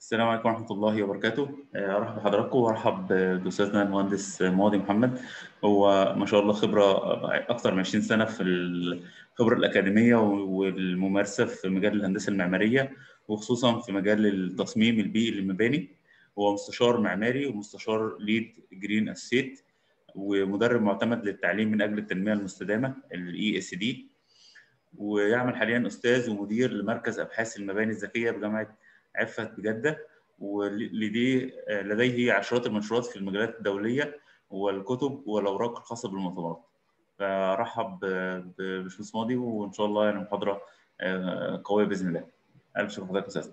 السلام عليكم ورحمة الله وبركاته آه، أرحب بحضراتكم وأرحب بأستاذنا المهندس ماضي محمد هو ما شاء الله خبرة أكثر من 20 سنة في الخبرة الأكاديمية والممارسة في مجال الهندسة المعمارية وخصوصا في مجال التصميم البيئي للمباني هو مستشار معماري ومستشار ليد جرين أسيت ومدرب معتمد للتعليم من أجل التنمية المستدامة ال ESD ويعمل حاليا أستاذ ومدير لمركز أبحاث المباني الذكية بجامعة عفت بجدة ولديه لديه عشرات المنشورات في المجالات الدولية والكتب والأوراق الخاصة بالمؤتمرات فرحب بباشمهندس ماضي وإن شاء الله يعني محاضرة قوية بإذن الله ألف شكر لحضرتك أستاذ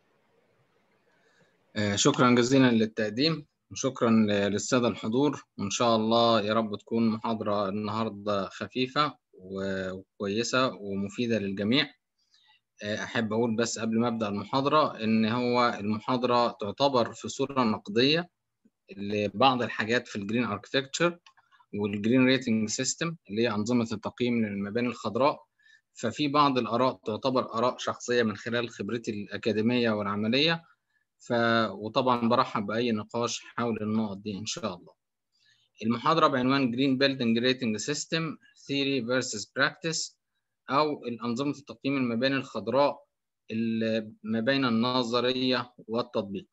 شكرا جزيلا للتقديم وشكرا للسادة الحضور وإن شاء الله يا رب تكون محاضرة النهاردة خفيفة وكويسة ومفيدة للجميع أحب أقول بس قبل ما أبدأ المحاضرة إن هو المحاضرة تعتبر في صورة نقدية لبعض الحاجات في الجرين أركتكتشر والجرين ريتنج سيستم اللي هي أنظمة التقييم للمباني الخضراء ففي بعض الآراء تعتبر آراء شخصية من خلال خبرتي الأكاديمية والعملية ف... وطبعا برحب بأي نقاش حول النقط دي إن شاء الله. المحاضرة بعنوان Green Building Rating System Theory versus Practice أو الأنظمة التقييم المباني الخضراء ما بين النظرية والتطبيق.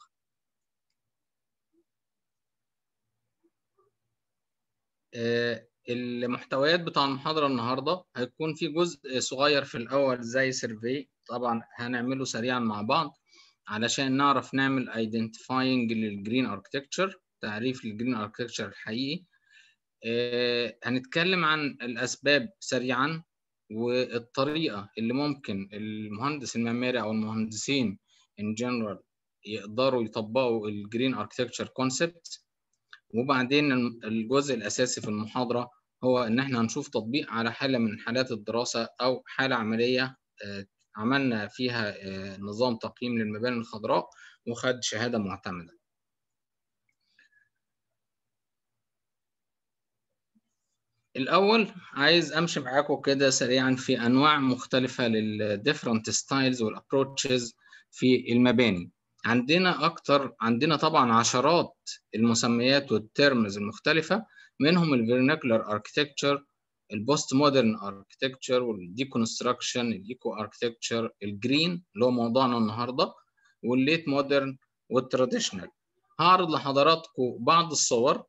المحتويات بتاع المحاضرة النهاردة هيكون في جزء صغير في الأول زي سيرفي طبعا هنعمله سريعا مع بعض علشان نعرف نعمل ايدنتيفاينج للجرين اركتكتشر تعريف للجرين اركتكتشر الحقيقي آه هنتكلم عن الاسباب سريعا والطريقه اللي ممكن المهندس المعماري او المهندسين ان جنرال يقدروا يطبقوا الجرين اركتكتشر كونسبت وبعدين الجزء الاساسي في المحاضره هو ان احنا هنشوف تطبيق على حاله من حالات الدراسه او حاله عمليه آه عملنا فيها نظام تقييم للمباني الخضراء وخد شهادة معتمدة الأول عايز أمشي معاكم كده سريعا في أنواع مختلفة للديفرنت ستايلز والأبروتشز في المباني عندنا أكتر عندنا طبعا عشرات المسميات والترمز المختلفة منهم الفيرناكولار اركتكتشر البوست مودرن اركتكتشر والديكونستراكشن الايكو اركتكتشر الجرين اللي هو موضوعنا النهارده والليت مودرن والتراديشنال هعرض لحضراتكم بعض الصور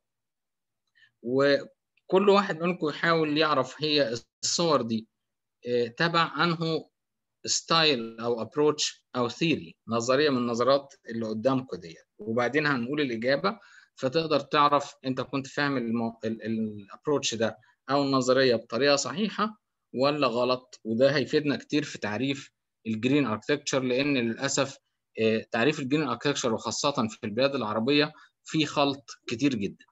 وكل واحد منكم يحاول يعرف هي الصور دي تبع انه ستايل او ابروتش او ثيري نظريه من النظريات اللي قدامكم ديت وبعدين هنقول الاجابه فتقدر تعرف انت كنت فاهم الابروتش ده او النظريه بطريقه صحيحه ولا غلط وده هيفيدنا كتير في تعريف الجرين اركتكتشر لان للاسف تعريف الجرين اركتكتشر وخاصه في البلاد العربيه في خلط كتير جدا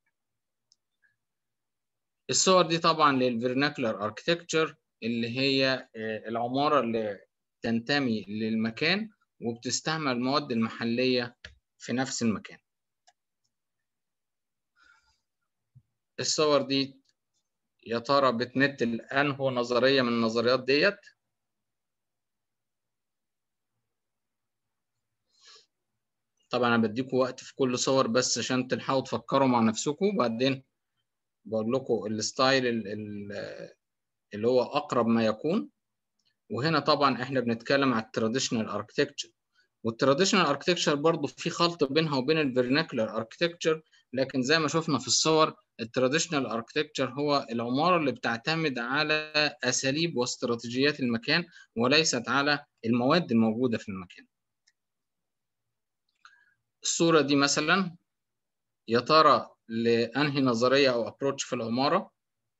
الصور دي طبعا للفيرناكولار اركتكتشر اللي هي العماره اللي تنتمي للمكان وبتستعمل المواد المحليه في نفس المكان الصور دي يا ترى بتمثل انه نظريه من النظريات ديت طبعا انا بديكم وقت في كل صور بس عشان تلحقوا تفكروا مع نفسكم وبعدين بقول لكم الستايل اللي هو اقرب ما يكون وهنا طبعا احنا بنتكلم على التراديشنال اركتكتشر والتراديشنال اركتكتشر برضه في خلط بينها وبين الفيرناكولار اركتكتشر لكن زي ما شفنا في الصور التراديشنال اركتكتشر هو العمارة اللي بتعتمد على أساليب واستراتيجيات المكان وليست على المواد الموجودة في المكان الصورة دي مثلا يا ترى لأنهي نظرية أو أبروتش في العمارة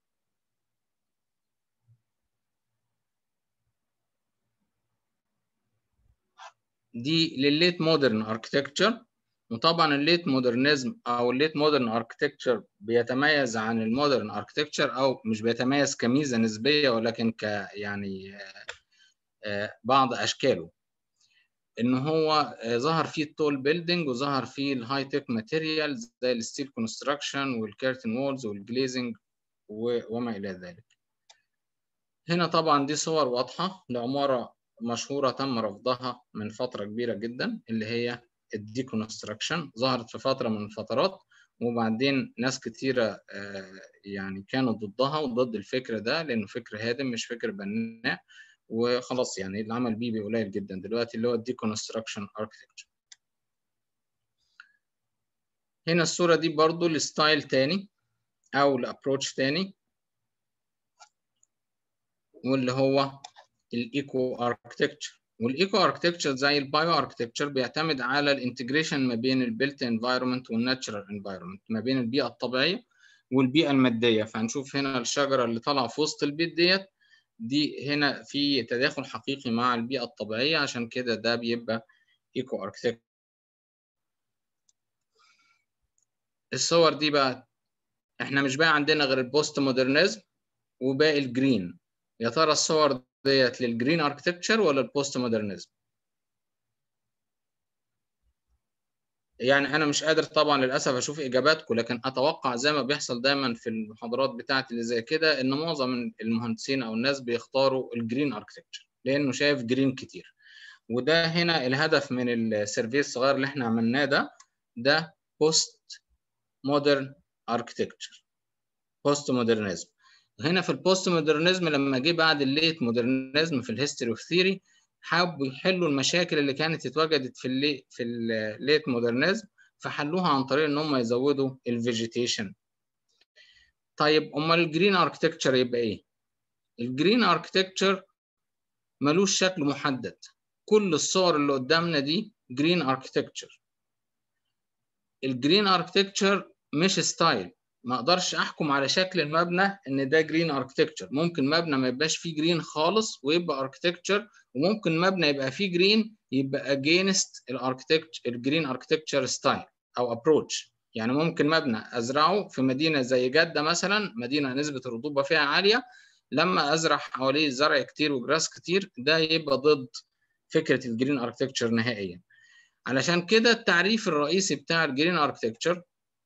دي للليت مودرن اركتكتشر وطبعا الليت مودرنزم او الليت مودرن اركتكتشر بيتميز عن المودرن اركتكتشر او مش بيتميز كميزه نسبيه ولكن ك يعني بعض اشكاله ان هو ظهر فيه التول بيلدينج وظهر فيه الهاي تك ماتيريالز زي الستيل كونستراكشن والكيرتن وولز والجليزنج وما الى ذلك هنا طبعا دي صور واضحه لعماره مشهورة تم رفضها من فترة كبيرة جدا اللي هي الديكونستراكشن ظهرت في فتره من الفترات وبعدين ناس كتيره يعني كانوا ضدها وضد الفكر ده لانه فكر هادم مش فكر بناء وخلاص يعني العمل بيه بيه قليل جدا دلوقتي اللي هو الديكونستراكشن اركتكتشر هنا الصوره دي برضو لستايل تاني او لابروتش تاني واللي هو الايكو اركتكتشر والايكو اركتكتشر زي البايو اركتكتشر بيعتمد على الانتجريشن ما بين البيلت انفايرمنت والناتشرال انفايرمنت ما بين البيئه الطبيعيه والبيئه الماديه فهنشوف هنا الشجره اللي طالعه في وسط البيت ديت دي هنا في تداخل حقيقي مع البيئه الطبيعيه عشان كده ده بيبقى ايكو اركتكتشر الصور دي بقى احنا مش بقى عندنا غير البوست مودرنزم وباقي الجرين يا ترى الصور ديت للجرين اركتكتشر ولا البوست مودرنزم يعني انا مش قادر طبعا للاسف اشوف اجاباتكم لكن اتوقع زي ما بيحصل دايما في المحاضرات بتاعتي اللي زي كده ان معظم المهندسين او الناس بيختاروا الجرين اركتكتشر لانه شايف جرين كتير وده هنا الهدف من السيرفي الصغير اللي احنا عملناه ده ده بوست مودرن اركتكتشر بوست مودرنزم هنا في البوست مودرنزم لما جه بعد الليت مودرنزم في الهيستوري اوف ثيوري حبوا يحلوا المشاكل اللي كانت اتوجدت في اللي في الليت مودرنزم فحلوها عن طريق ان هم يزودوا الفيجيتيشن طيب امال الجرين اركتكتشر يبقى ايه الجرين اركتكتشر ملوش شكل محدد كل الصور اللي قدامنا دي جرين اركتكتشر الجرين اركتكتشر مش ستايل ما اقدرش احكم على شكل المبنى ان ده جرين اركتكتشر ممكن مبنى ما يبقاش فيه جرين خالص ويبقى اركتكتشر وممكن مبنى يبقى فيه جرين يبقى اجينست الاركتكتشر الجرين اركتكتشر ستايل او ابروتش يعني ممكن مبنى ازرعه في مدينه زي جده مثلا مدينه نسبه الرطوبه فيها عاليه لما ازرع حواليه زرع كتير وجراس كتير ده يبقى ضد فكره الجرين اركتكتشر نهائيا علشان كده التعريف الرئيسي بتاع الجرين اركتكتشر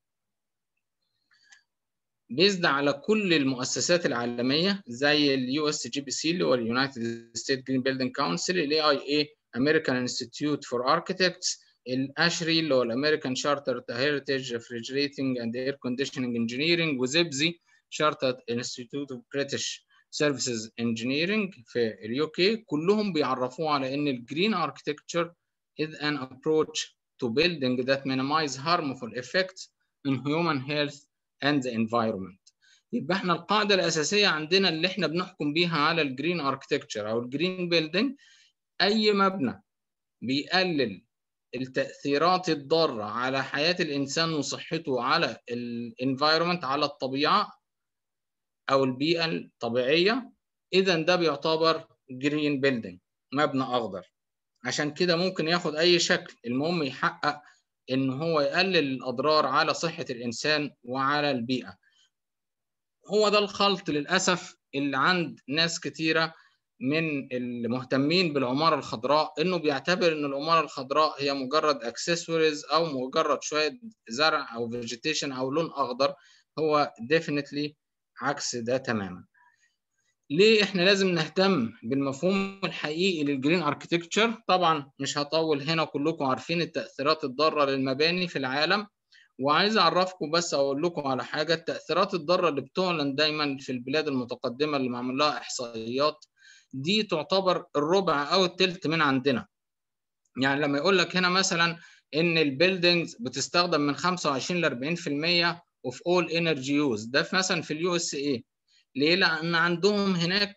بيزد على كل المؤسسات العالميه زي اليو اس جي بي سي اللي هو اليونايتد ستيت جرين بيلدينج كونسل الاي اي اي امريكان انستيتيوت فور اركتكتس الاشري اللي هو الامريكان شارتر هيريتج ريفريجريتنج اند اير كونديشننج انجينيرنج وزبزي شارتر انستيتيوت اوف بريتش سيرفيسز انجينيرنج في اليو كي كلهم بيعرفوه على ان الجرين اركتكتشر is an approach to building that minimize harmful effects in human health and the environment يبقى احنا القاعدة الأساسية عندنا اللي احنا بنحكم بيها على الجرين اركتكتشر أو الجرين بيلدينج أي مبنى بيقلل التأثيرات الضارة على حياة الإنسان وصحته على الانفايرمنت على الطبيعة أو البيئة الطبيعية إذا ده بيعتبر جرين بيلدينج مبنى أخضر عشان كده ممكن ياخد أي شكل المهم يحقق ان هو يقلل الاضرار على صحه الانسان وعلى البيئه هو ده الخلط للاسف اللي عند ناس كتيره من المهتمين بالعماره الخضراء انه بيعتبر ان العماره الخضراء هي مجرد اكسسوارز او مجرد شويه زرع او فيجيتيشن او لون اخضر هو ديفينتلي عكس ده تماما ليه احنا لازم نهتم بالمفهوم الحقيقي للجرين اركتكتشر طبعا مش هطول هنا كلكم عارفين التاثيرات الضاره للمباني في العالم وعايز اعرفكم بس اقول لكم على حاجه التاثيرات الضاره اللي بتعلن دايما في البلاد المتقدمه اللي معمول لها احصائيات دي تعتبر الربع او الثلث من عندنا يعني لما يقول لك هنا مثلا ان البيلدينجز بتستخدم من 25 ل 40% اوف اول انرجي يوز ده في مثلا في اليو اس اي ليه؟ لأن عندهم هناك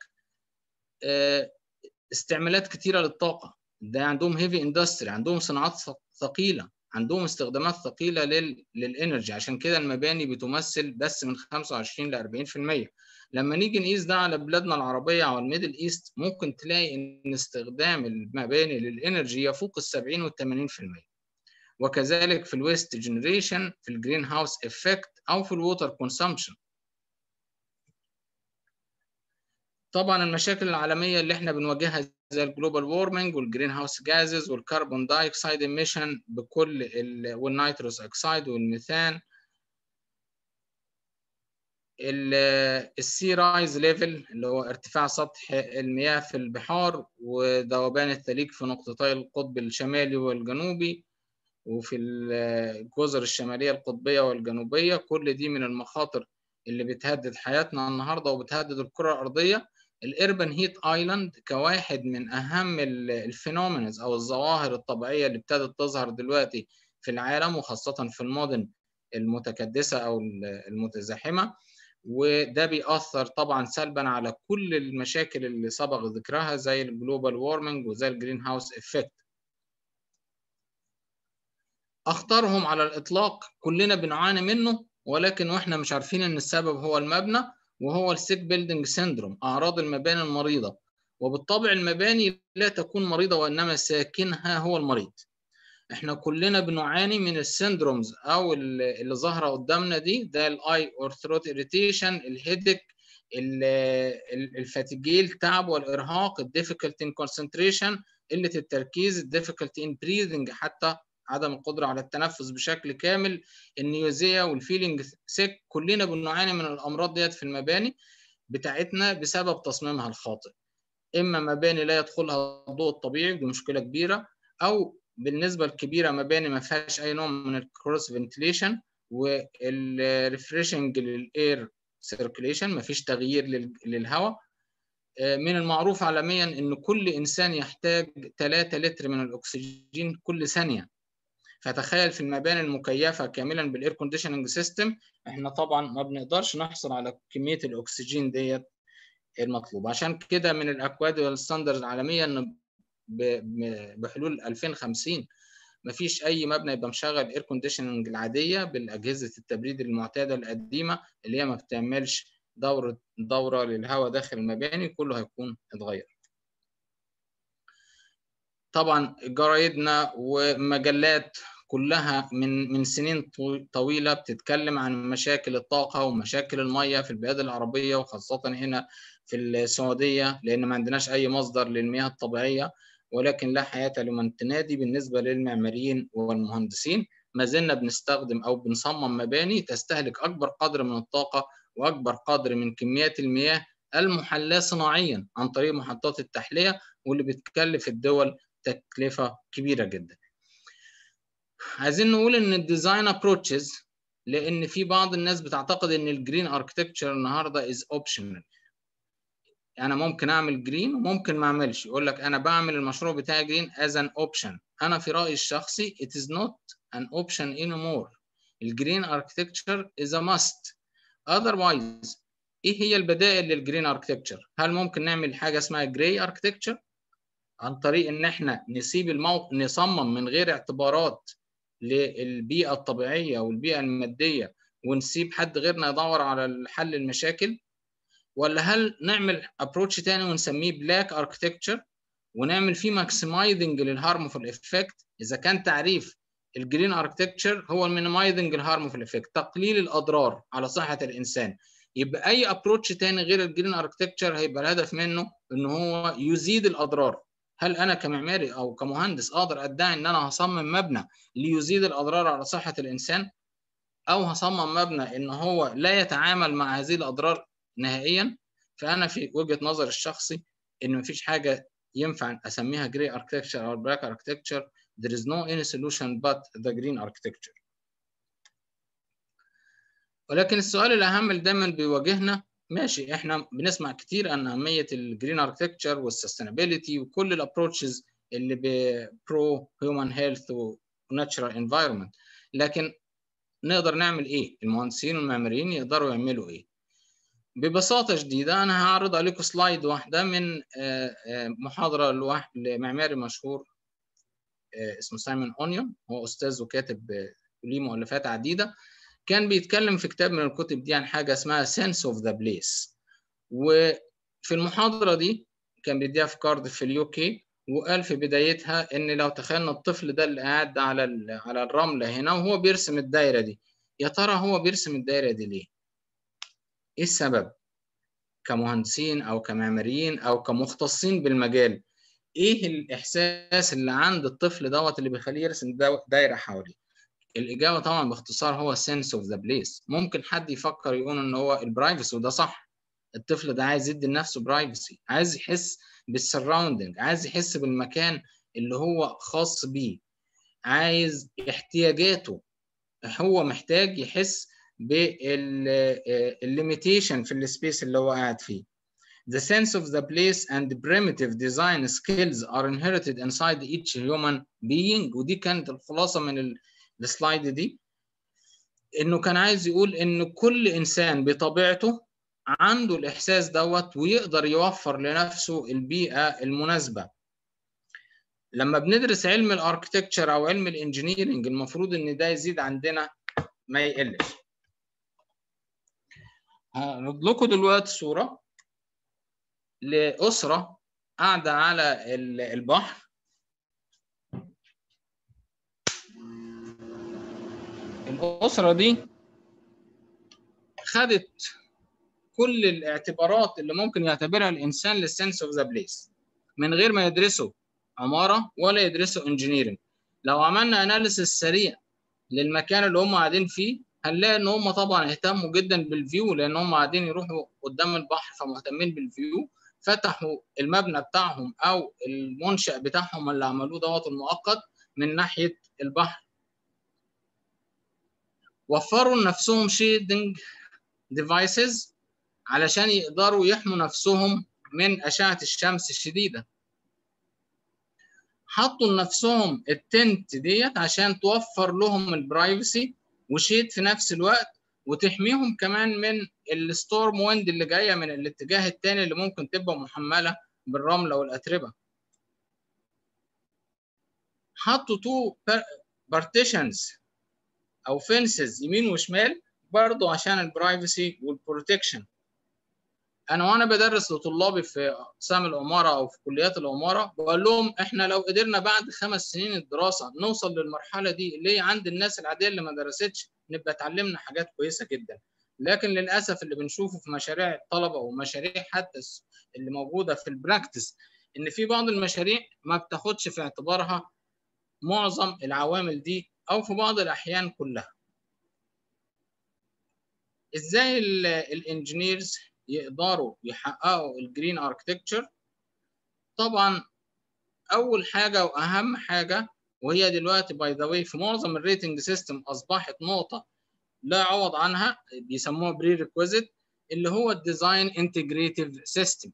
استعمالات كتيرة للطاقة ده عندهم هيفي اندستري عندهم صناعات ثقيلة عندهم استخدامات ثقيلة لل... للإنرجي عشان كده المباني بتمثل بس من 25 ل 40% لما نيجي نقيس ده على بلادنا العربية أو الميدل إيست ممكن تلاقي إن استخدام المباني للإنرجي يفوق ال 70 وال 80% وكذلك في الويست جنريشن في الجرين هاوس افكت أو في الووتر كونسامشن طبعا المشاكل العالميه اللي احنا بنواجهها زي الجلوبال وورمنج والجرين هاوس جازز والكربون دايوكسيد ايميشن بكل ال... والنيتروس اوكسيد والميثان السي رايز ليفل اللي هو ارتفاع سطح المياه في البحار وذوبان الثليج في نقطتي القطب الشمالي والجنوبي وفي الجزر الشماليه القطبيه والجنوبيه كل دي من المخاطر اللي بتهدد حياتنا النهارده وبتهدد الكره الارضيه الاربن هيت ايلاند كواحد من اهم الفينومينز او الظواهر الطبيعيه اللي ابتدت تظهر دلوقتي في العالم وخاصه في المدن المتكدسه او المتزاحمه وده بيأثر طبعا سلبا على كل المشاكل اللي سبق ذكرها زي الجلوبال وارمنج وزي الجرين هاوس افكت اخطرهم على الاطلاق كلنا بنعاني منه ولكن واحنا مش عارفين ان السبب هو المبنى وهو السيك بيلدينج سيندروم اعراض المباني المريضه وبالطبع المباني لا تكون مريضه وانما ساكنها هو المريض احنا كلنا بنعاني من السيندرومز او اللي ظاهره قدامنا دي ده الاي اور ثروت اريتيشن الهيدك الفاتيجي التعب والارهاق الديفيكولتي ان كونسنتريشن قله التركيز الديفيكولتي ان بريذنج حتى عدم القدره على التنفس بشكل كامل النيوزيا والفيلينج سيك كلنا بنعاني من الامراض ديت في المباني بتاعتنا بسبب تصميمها الخاطئ اما مباني لا يدخلها الضوء الطبيعي ودي مشكله كبيره او بالنسبه الكبيره مباني ما فيهاش اي نوع من الكروس فنتليشن والريفريشنج للاير سيركيليشن ما فيش تغيير للهواء من المعروف عالميا ان كل انسان يحتاج 3 لتر من الاكسجين كل ثانيه فتخيل في المباني المكيفه كاملا بالاير كونديشننج سيستم احنا طبعا ما بنقدرش نحصل على كميه الاكسجين ديت المطلوبه عشان كده من الاكواد والستاندرز العالميه ان بحلول 2050 ما فيش اي مبنى يبقى مشغل اير كونديشننج العاديه بالاجهزه التبريد المعتاده القديمه اللي هي ما بتعملش دوره دوره للهواء داخل المباني كله هيكون اتغير طبعا جرايدنا ومجلات كلها من من سنين طويله بتتكلم عن مشاكل الطاقه ومشاكل الميه في البلاد العربيه وخاصه هنا في السعوديه لان ما عندناش اي مصدر للمياه الطبيعيه ولكن لا حياه لمن تنادي بالنسبه للمعماريين والمهندسين ما زلنا بنستخدم او بنصمم مباني تستهلك اكبر قدر من الطاقه واكبر قدر من كميات المياه المحلاه صناعيا عن طريق محطات التحليه واللي بتكلف الدول تكلفه كبيره جدا. عايزين نقول ان الديزاين ابروتشز لان في بعض الناس بتعتقد ان الجرين اركتكتشر النهارده از اوبشنال انا ممكن اعمل جرين وممكن ما اعملش يقول لك انا بعمل المشروع بتاعي جرين از ان اوبشن انا في رايي الشخصي it is not an option anymore الجرين اركتكتشر is a must otherwise ايه هي البدائل للجرين اركتكتشر هل ممكن نعمل حاجه اسمها جراي اركتكتشر عن طريق ان احنا نسيب الموقع نصمم من غير اعتبارات للبيئه الطبيعيه والبيئه الماديه ونسيب حد غيرنا يدور على حل المشاكل ولا هل نعمل ابروتش تاني ونسميه بلاك اركتكتشر ونعمل فيه ماكسمايزنج للهارمفول افكت اذا كان تعريف الجرين اركتكتشر هو المينيمايزنج الهارمفول افكت تقليل الاضرار على صحه الانسان يبقى اي ابروتش تاني غير الجرين اركتكتشر هيبقى الهدف منه ان هو يزيد الاضرار هل انا كمعماري او كمهندس اقدر ادعي ان انا هصمم مبنى ليزيد الاضرار على صحه الانسان او هصمم مبنى ان هو لا يتعامل مع هذه الاضرار نهائيا فانا في وجهه نظري الشخصي ان مفيش حاجه ينفع اسميها جري اركتكتشر او بلاك اركتكتشر there is no any solution but the green architecture ولكن السؤال الاهم اللي دايما بيواجهنا ماشي احنا بنسمع كتير عن اهميه الجرين اركتكتشر والسستينابيلتي وكل الابروتشز اللي برو هيومن هيلث وناتشرال انفايرمنت لكن نقدر نعمل ايه المهندسين والمعماريين يقدروا يعملوا ايه ببساطه شديده انا هعرض عليكم سلايد واحده من محاضره لمعماري مشهور اسمه سايمون اونيون هو استاذ وكاتب وليه مؤلفات عديده كان بيتكلم في كتاب من الكتب دي عن حاجه اسمها sense of the place وفي المحاضره دي كان بيديها في كاردف في اليو كي وقال في بدايتها ان لو تخيلنا الطفل ده اللي قاعد على على الرمله هنا وهو بيرسم الدايره دي يا ترى هو بيرسم الدايره دي ليه؟ ايه السبب؟ كمهندسين او كمعماريين او كمختصين بالمجال ايه الاحساس اللي عند الطفل دوت اللي بيخليه يرسم دايره حواليه؟ الاجابه طبعا باختصار هو sense of the place ممكن حد يفكر يقول ان هو البرايفسي وده صح الطفل ده عايز يدي لنفسه برايفسي عايز يحس بالسراوندنج عايز يحس بالمكان اللي هو خاص بيه عايز احتياجاته هو محتاج يحس بالليميتيشن في السبيس اللي هو قاعد فيه The sense of the place and primitive design skills are inherited inside each human being ودي كانت الخلاصة من السلايد دي انه كان عايز يقول ان كل انسان بطبيعته عنده الاحساس دوت ويقدر يوفر لنفسه البيئه المناسبه لما بندرس علم الاركتكتشر او علم الانجينيرنج المفروض ان ده يزيد عندنا ما يقلش هنض لكم دلوقتي صوره لاسره قاعده على البحر الاسره دي خدت كل الاعتبارات اللي ممكن يعتبرها الانسان للسنس اوف ذا بليس من غير ما يدرسوا عماره ولا يدرسوا انجينيرنج لو عملنا اناليسيس سريع للمكان اللي هم قاعدين فيه هنلاقي ان هم طبعا اهتموا جدا بالفيو لان هم قاعدين يروحوا قدام البحر فمهتمين بالفيو فتحوا المبنى بتاعهم او المنشأ بتاعهم اللي عملوه دوت المؤقت من ناحيه البحر وفروا لنفسهم شيدنج ديفايسز علشان يقدروا يحموا نفسهم من أشعة الشمس الشديدة حطوا لنفسهم التنت ديت عشان توفر لهم البرايفسي وشيد في نفس الوقت وتحميهم كمان من الستورم ويند اللي جايه من الاتجاه الثاني اللي ممكن تبقى محمله بالرمله والاتربه حطوا تو بارتيشنز او فينسز يمين وشمال برضه عشان البرايفسي والبروتكشن انا وانا بدرس لطلابي في اقسام العماره او في كليات العماره بقول لهم احنا لو قدرنا بعد خمس سنين الدراسه نوصل للمرحله دي اللي هي عند الناس العاديه اللي ما درستش نبقى اتعلمنا حاجات كويسه جدا لكن للاسف اللي بنشوفه في مشاريع الطلبه ومشاريع حتى اللي موجوده في البراكتس ان في بعض المشاريع ما بتاخدش في اعتبارها معظم العوامل دي او في بعض الاحيان كلها ازاي الانجينيرز يقدروا يحققوا الجرين اركتكتشر طبعا اول حاجه واهم حاجه وهي دلوقتي باي ذا واي في معظم الريتنج سيستم اصبحت نقطه لا عوض عنها بيسموها بري ريكويزيت اللي هو الديزاين انتجريتيف سيستم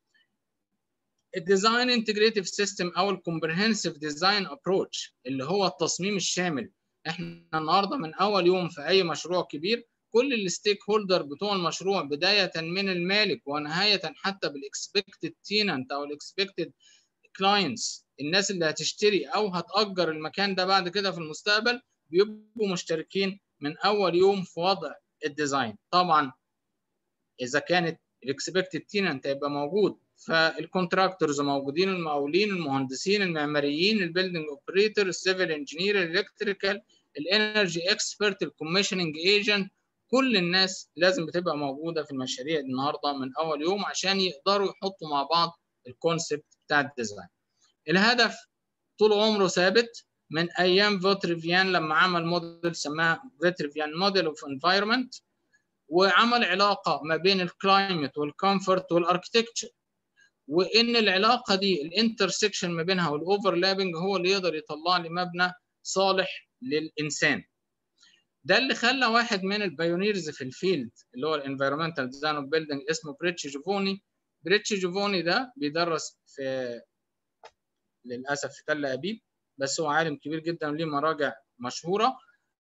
الديزاين انتجريتيف سيستم او الكومبريهنسيف ديزاين ابروتش اللي هو التصميم الشامل احنا النهارده من اول يوم في اي مشروع كبير كل الستيك هولدر بتوع المشروع بدايه من المالك ونهايه حتى بالاكسبكتد تيننت او الاكسبكتد كلاينتس الناس اللي هتشتري او هتاجر المكان ده بعد كده في المستقبل بيبقوا مشتركين من اول يوم في وضع الديزاين طبعا اذا كانت الاكسبكتد تيننت هيبقى موجود فالكونتراكتورز موجودين المقاولين المهندسين المعماريين البيلدنج اوبريتور السيفل انجينير الالكتريكال الانرجي اكسبرت الكوميشننج ايجنت كل الناس لازم بتبقى موجوده في المشاريع النهارده من اول يوم عشان يقدروا يحطوا مع بعض الكونسبت بتاع الديزاين. الهدف طول عمره ثابت من ايام فوتريفيان لما عمل موديل سماها فوتريفيان موديل اوف انفايرمنت وعمل علاقه ما بين الكلايمت والكومفورت والاركتكتشر وان العلاقه دي الانترسكشن ما بينها والاوفرلابنج هو اللي يقدر يطلع لي مبنى صالح للانسان. ده اللي خلى واحد من البايونيرز في الفيلد اللي هو الانفيرمنتال ديزاين اوف بيلدينج اسمه بريتش جوفوني بريتش جوفوني ده بيدرس في للاسف في تل ابيب بس هو عالم كبير جدا وليه مراجع مشهوره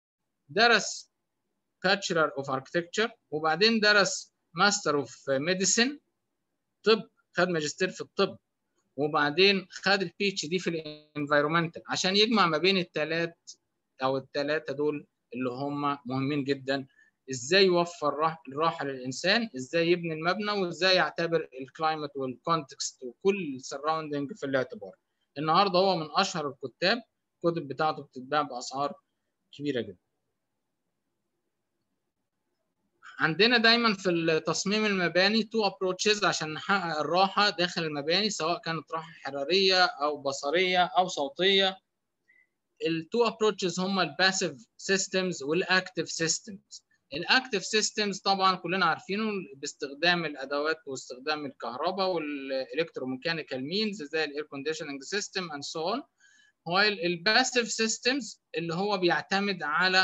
درس باتشلر اوف اركتكتشر وبعدين درس ماستر اوف ميديسن طب خد ماجستير في الطب وبعدين خد البي اتش دي في الانفيرومنتال عشان يجمع ما بين الثلاث او الثلاثه دول اللي هم مهمين جدا ازاي يوفر الراحه للانسان ازاي يبني المبنى وازاي يعتبر الكلايمت والكونتكست وكل السراوندنج في الاعتبار النهارده هو من اشهر الكتاب الكتب بتاعته بتتباع باسعار كبيره جدا عندنا دايما في تصميم المباني تو ابروتشز عشان نحقق الراحه داخل المباني سواء كانت راحه حراريه او بصريه او صوتيه التو ابروتشز هم الباسيف سيستمز والاكتيف سيستمز الاكتيف سيستمز طبعا كلنا عارفينه باستخدام الادوات واستخدام الكهرباء والالكتروميكانيكال مينز زي الاير كونديشننج سيستم اند سو اون هو الباسيف سيستمز اللي هو بيعتمد على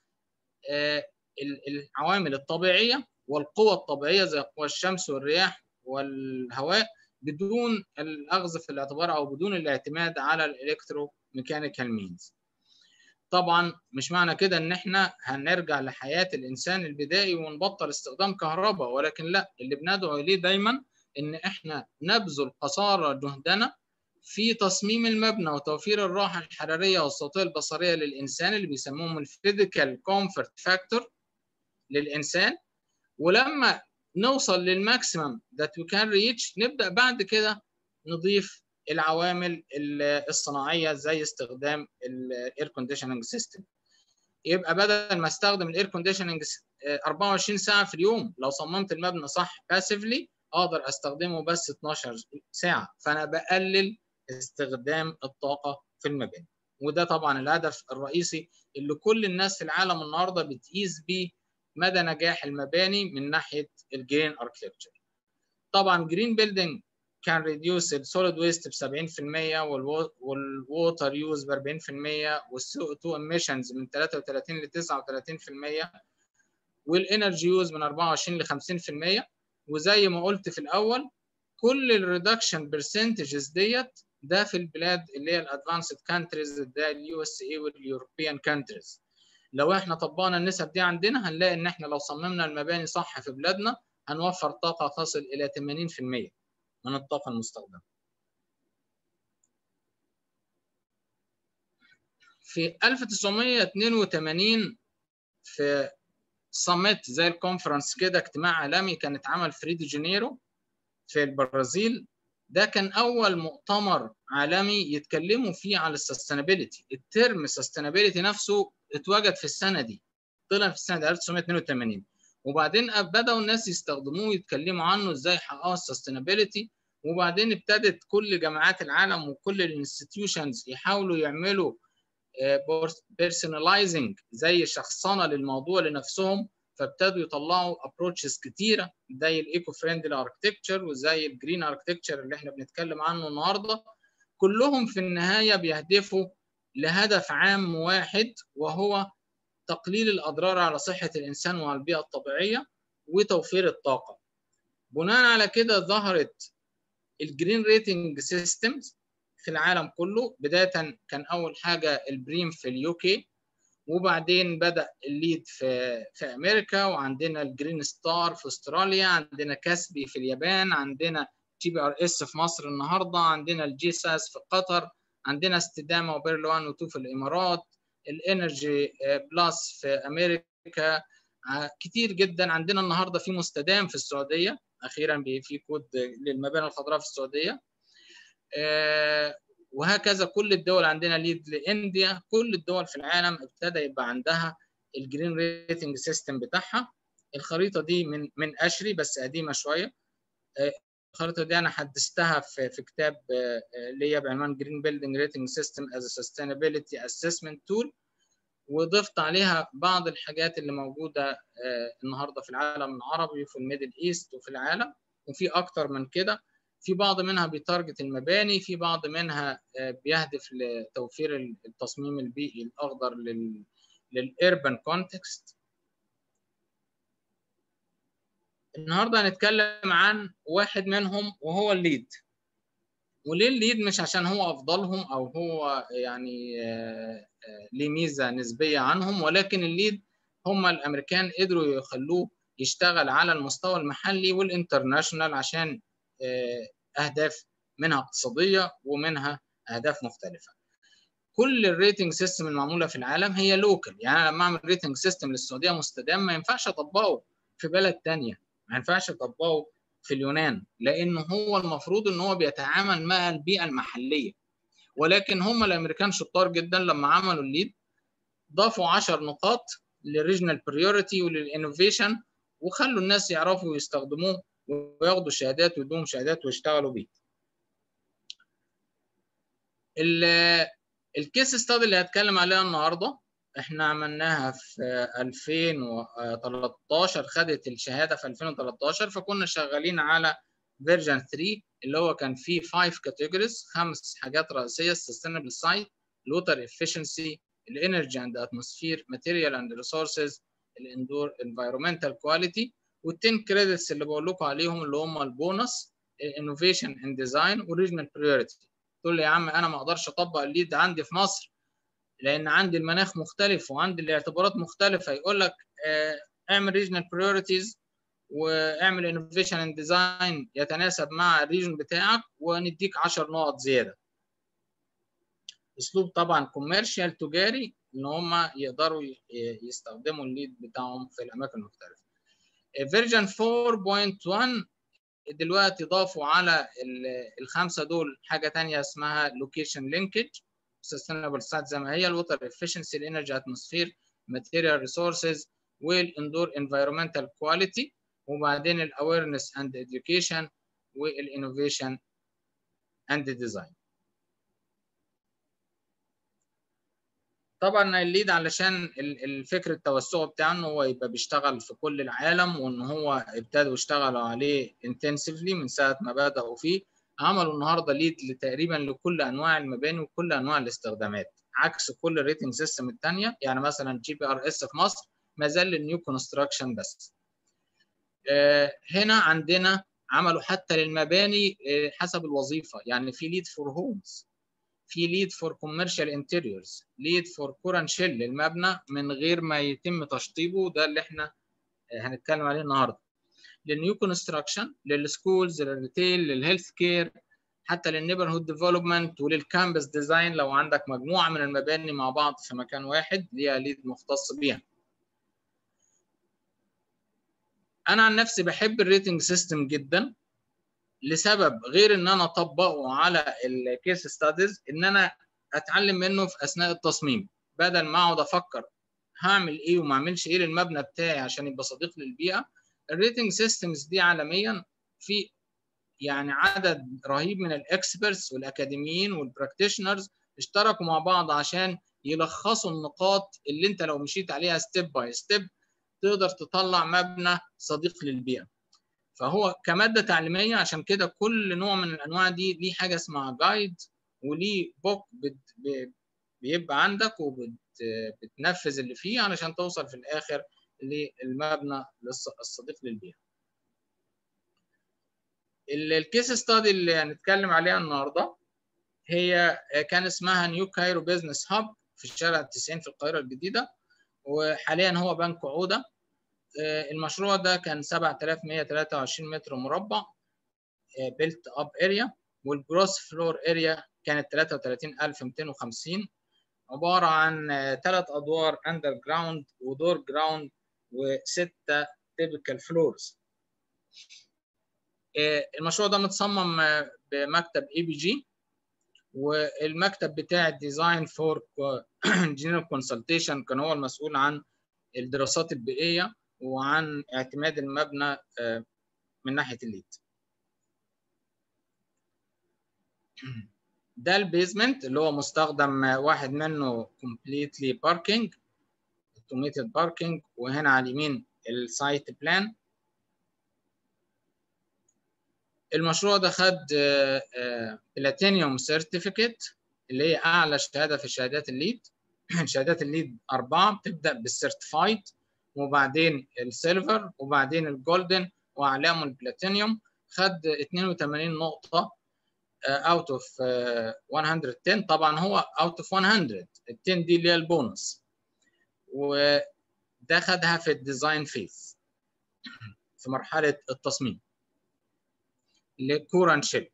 العوامل الطبيعيه والقوى الطبيعيه زي قوى الشمس والرياح والهواء بدون الاخذ في الاعتبار او بدون الاعتماد على الالكترو ميكانيكال مينز طبعا مش معنى كده ان احنا هنرجع لحياه الانسان البدائي ونبطل استخدام كهرباء ولكن لا اللي بندعو اليه دايما ان احنا نبذل قصارى جهدنا في تصميم المبنى وتوفير الراحه الحراريه والصوتيه البصريه للانسان اللي بيسموهم الفيزيكال كومفورت فاكتور للانسان ولما نوصل للماكسيمم ذات وي كان ريتش نبدا بعد كده نضيف العوامل الصناعيه زي استخدام الاير كونديشننج سيستم يبقى بدل ما استخدم الاير كونديشننج 24 ساعه في اليوم لو صممت المبنى صح باسفلي اقدر استخدمه بس 12 ساعه فانا بقلل استخدام الطاقه في المباني وده طبعا الهدف الرئيسي اللي كل الناس في العالم النهارده بتقيس بيه مدى نجاح المباني من ناحيه الجرين اركتكتشر طبعا جرين بيلدينج كان ريديوس السوليد ويست ب 70% والووتر يوز ب 40% والسو 2 ايميشنز من 33 ل 39% والانرجي يوز من 24 ل 50% وزي ما قلت في الاول كل الريدكشن برسنتجز ديت ده في البلاد اللي هي الادفانسد كانتريز ده اليو اس اي واليوروبيان كانتريز لو احنا طبقنا النسب دي عندنا هنلاقي ان احنا لو صممنا المباني صح في بلادنا هنوفر طاقه تصل الى 80% من الطاقه المستخدمه. في 1982 في صمت زي الكونفرنس كده اجتماع عالمي كان اتعمل في ريو دي جانيرو في البرازيل ده كان اول مؤتمر عالمي يتكلموا فيه على السستينابيلتي الترم سستينابيلتي نفسه اتوجد في السنه دي طلع في السنه دي 1982 وبعدين بداوا الناس يستخدموه ويتكلموا عنه ازاي يحققوا السستينابيلتي وبعدين ابتدت كل جامعات العالم وكل الانستتيوشنز يحاولوا يعملوا بيرسوناليزنج زي شخصنه للموضوع لنفسهم فابتدوا يطلعوا ابروتشز كتيره زي الايكو فريندلي اركتكتشر وزي الجرين اركتكتشر اللي احنا بنتكلم عنه النهارده كلهم في النهايه بيهدفوا لهدف عام واحد وهو تقليل الاضرار على صحه الانسان وعلى البيئه الطبيعيه وتوفير الطاقه بناء على كده ظهرت الجرين ريتنج سيستمز في العالم كله بدايه كان اول حاجه البريم في اليو كي وبعدين بدا الليد في في امريكا وعندنا الجرين ستار في استراليا عندنا كاسبي في اليابان عندنا جي بي ار اس في مصر النهارده عندنا الجي ساس في قطر عندنا استدامه وبيرلو 1 و2 في الامارات الانرجي بلس في امريكا كتير جدا عندنا النهارده في مستدام في السعوديه اخيرا في كود للمباني الخضراء في السعوديه وهكذا كل الدول عندنا ليد لانديا كل الدول في العالم ابتدى يبقى عندها الجرين ريتنج سيستم بتاعها الخريطه دي من من اشري بس قديمه شويه الخريطه دي انا حدثتها في في كتاب ليا بعنوان جرين بيلدينج ريتنج سيستم از سستينابيلتي اسسمنت تول وضفت عليها بعض الحاجات اللي موجوده النهارده في العالم العربي وفي الميدل ايست وفي العالم وفي اكتر من كده في بعض منها بيتارجت المباني في بعض منها بيهدف لتوفير التصميم البيئي الاخضر لل للاربن كونتكست النهارده هنتكلم عن واحد منهم وهو الليد وليه الليد مش عشان هو افضلهم او هو يعني ليه ميزه نسبيه عنهم ولكن الليد هم الامريكان قدروا يخلوه يشتغل على المستوى المحلي والانترناشونال عشان اهداف منها اقتصاديه ومنها اهداف مختلفه. كل الريتنج سيستم المعموله في العالم هي لوكال، يعني انا لما اعمل ريتنج سيستم للسعوديه مستدام ما ينفعش اطبقه في بلد ثانيه، ما ينفعش اطبقه في اليونان لان هو المفروض ان هو بيتعامل مع البيئه المحليه. ولكن هم الامريكان شطار جدا لما عملوا الليد ضافوا 10 نقاط للريجنال بريورتي وللانوفيشن وخلوا الناس يعرفوا يستخدموه وياخدوا شهادات ويدوهم شهادات ويشتغلوا بيه. الكيس ستادي اللي هتكلم عليها النهارده احنا عملناها في 2013 خدت الشهاده في 2013 فكنا شغالين على فيرجن 3 اللي هو كان فيه 5 كاتيجوريز خمس حاجات رئيسيه السستينبل سايت الوتر افشنسي الانرجي اند اتموسفير ماتيريال اند ريسورسز الاندور انفايرمنتال كواليتي وال10 كريدتس اللي بقول لكم عليهم اللي هم البونص الانوفيشن اند ديزاين وريجنال بريورتي تقول لي يا عم انا ما اقدرش اطبق الليد عندي في مصر لان عندي المناخ مختلف وعندي الاعتبارات مختلفه يقول لك اعمل ريجنال بريورتيز واعمل انوفيشن اند ديزاين يتناسب مع الريجن بتاعك ونديك 10 نقط زياده اسلوب طبعا كوميرشال تجاري ان هم يقدروا يستخدموا الليد بتاعهم في الاماكن المختلفه فيرجن 4.1 دلوقتي ضافوا على الخمسه دول حاجه ثانيه اسمها لوكيشن لينكج سستينبل سايت زي ما هي الوتر افشنسي الانرجي اتموسفير ماتيريال ريسورسز والاندور انفايرمنتال كواليتي وبعدين الاويرنس اند education والانوفيشن اند ديزاين طبعا الليد علشان الفكر التوسعي بتاعه ان هو يبقى بيشتغل في كل العالم وان هو ابتدوا يشتغلوا عليه انتنسفلي من ساعه ما بداوا فيه عملوا النهارده ليد تقريبا لكل انواع المباني وكل انواع الاستخدامات عكس كل الريتنج سيستم الثانيه يعني مثلا جي بي ار اس في مصر ما زال للنيو كونستراكشن بس هنا عندنا عملوا حتى للمباني حسب الوظيفه يعني في ليد فور هومز في ليد فور كوميرشال انتيريورز ليد فور كورن شيل للمبنى من غير ما يتم تشطيبه ده اللي احنا هنتكلم عليه النهارده للنيو كونستراكشن للسكولز للريتيل للهيلث كير حتى للنيبرهود ديفلوبمنت وللكامبس ديزاين لو عندك مجموعه من المباني مع بعض في مكان واحد ليها ليد مختص بيها انا عن نفسي بحب الريتنج سيستم جدا لسبب غير ان انا اطبقه على الكيس ستاديز ان انا اتعلم منه في اثناء التصميم بدل ما اقعد افكر هعمل ايه وما اعملش ايه للمبنى بتاعي عشان يبقى صديق للبيئه الريتنج سيستمز دي عالميا في يعني عدد رهيب من الاكسبرتس والاكاديميين والبراكتيشنرز اشتركوا مع بعض عشان يلخصوا النقاط اللي انت لو مشيت عليها ستيب باي ستيب تقدر تطلع مبنى صديق للبيئه فهو كماده تعليميه عشان كده كل نوع من الانواع دي ليه حاجه اسمها جايد وليه بوك بيبقى عندك وبتنفذ اللي فيه علشان توصل في الاخر للمبنى الصديق للبيئه. الكيس ستادي اللي هنتكلم عليها النهارده هي كان اسمها نيو كايرو بزنس هاب في الشارع 90 في القاهره الجديده وحاليا هو بنك عوده المشروع ده كان 7123 متر مربع بيلت اب اريا والجروس فلور اريا كانت 33250 عباره عن ثلاث ادوار اندر جراوند ودور جراوند وسته تيبيكال فلورز المشروع ده متصمم بمكتب اي بي جي والمكتب بتاع الديزاين فور انجينير كونسلتيشن كان هو المسؤول عن الدراسات البيئيه وعن اعتماد المبنى من ناحيه الليد ده البيزمنت اللي هو مستخدم واحد منه كومبليتلي باركينج اوتوميتد باركينج وهنا على اليمين السايت بلان المشروع ده خد بلاتينيوم سيرتيفيكت اللي هي اعلى شهاده في شهادات الليد شهادات الليد اربعه بتبدا بالسيرتيفايد وبعدين السيلفر وبعدين الجولدن واعلامه البلاتينيوم خد 82 نقطه اوت اوف 110 طبعا هو اوت اوف 100 ال 10 دي اللي هي البونص وده خدها في الديزاين فيز في مرحله التصميم لكوران شيب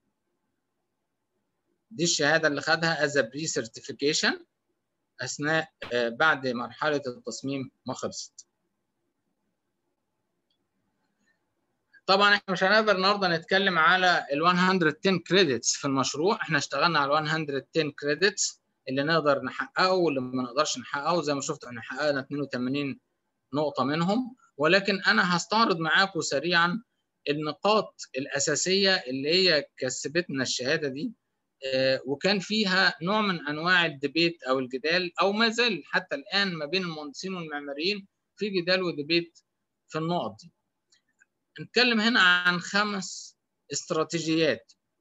دي الشهاده اللي خدها از بري سيرتيفيكيشن اثناء بعد مرحله التصميم ما خلصت طبعا احنا مش هنقدر النهارده نتكلم على ال 110 كريدتس في المشروع احنا اشتغلنا على 110 كريدتس اللي نقدر نحققه واللي ما نقدرش نحققه زي ما شفتوا احنا حققنا 82 نقطه منهم ولكن انا هستعرض معاكم سريعا النقاط الاساسيه اللي هي كسبتنا الشهاده دي وكان فيها نوع من انواع الديبيت او الجدال او ما زال حتى الان ما بين المهندسين والمعماريين في جدال وديبيت في النقط دي. نتكلم هنا عن خمس استراتيجيات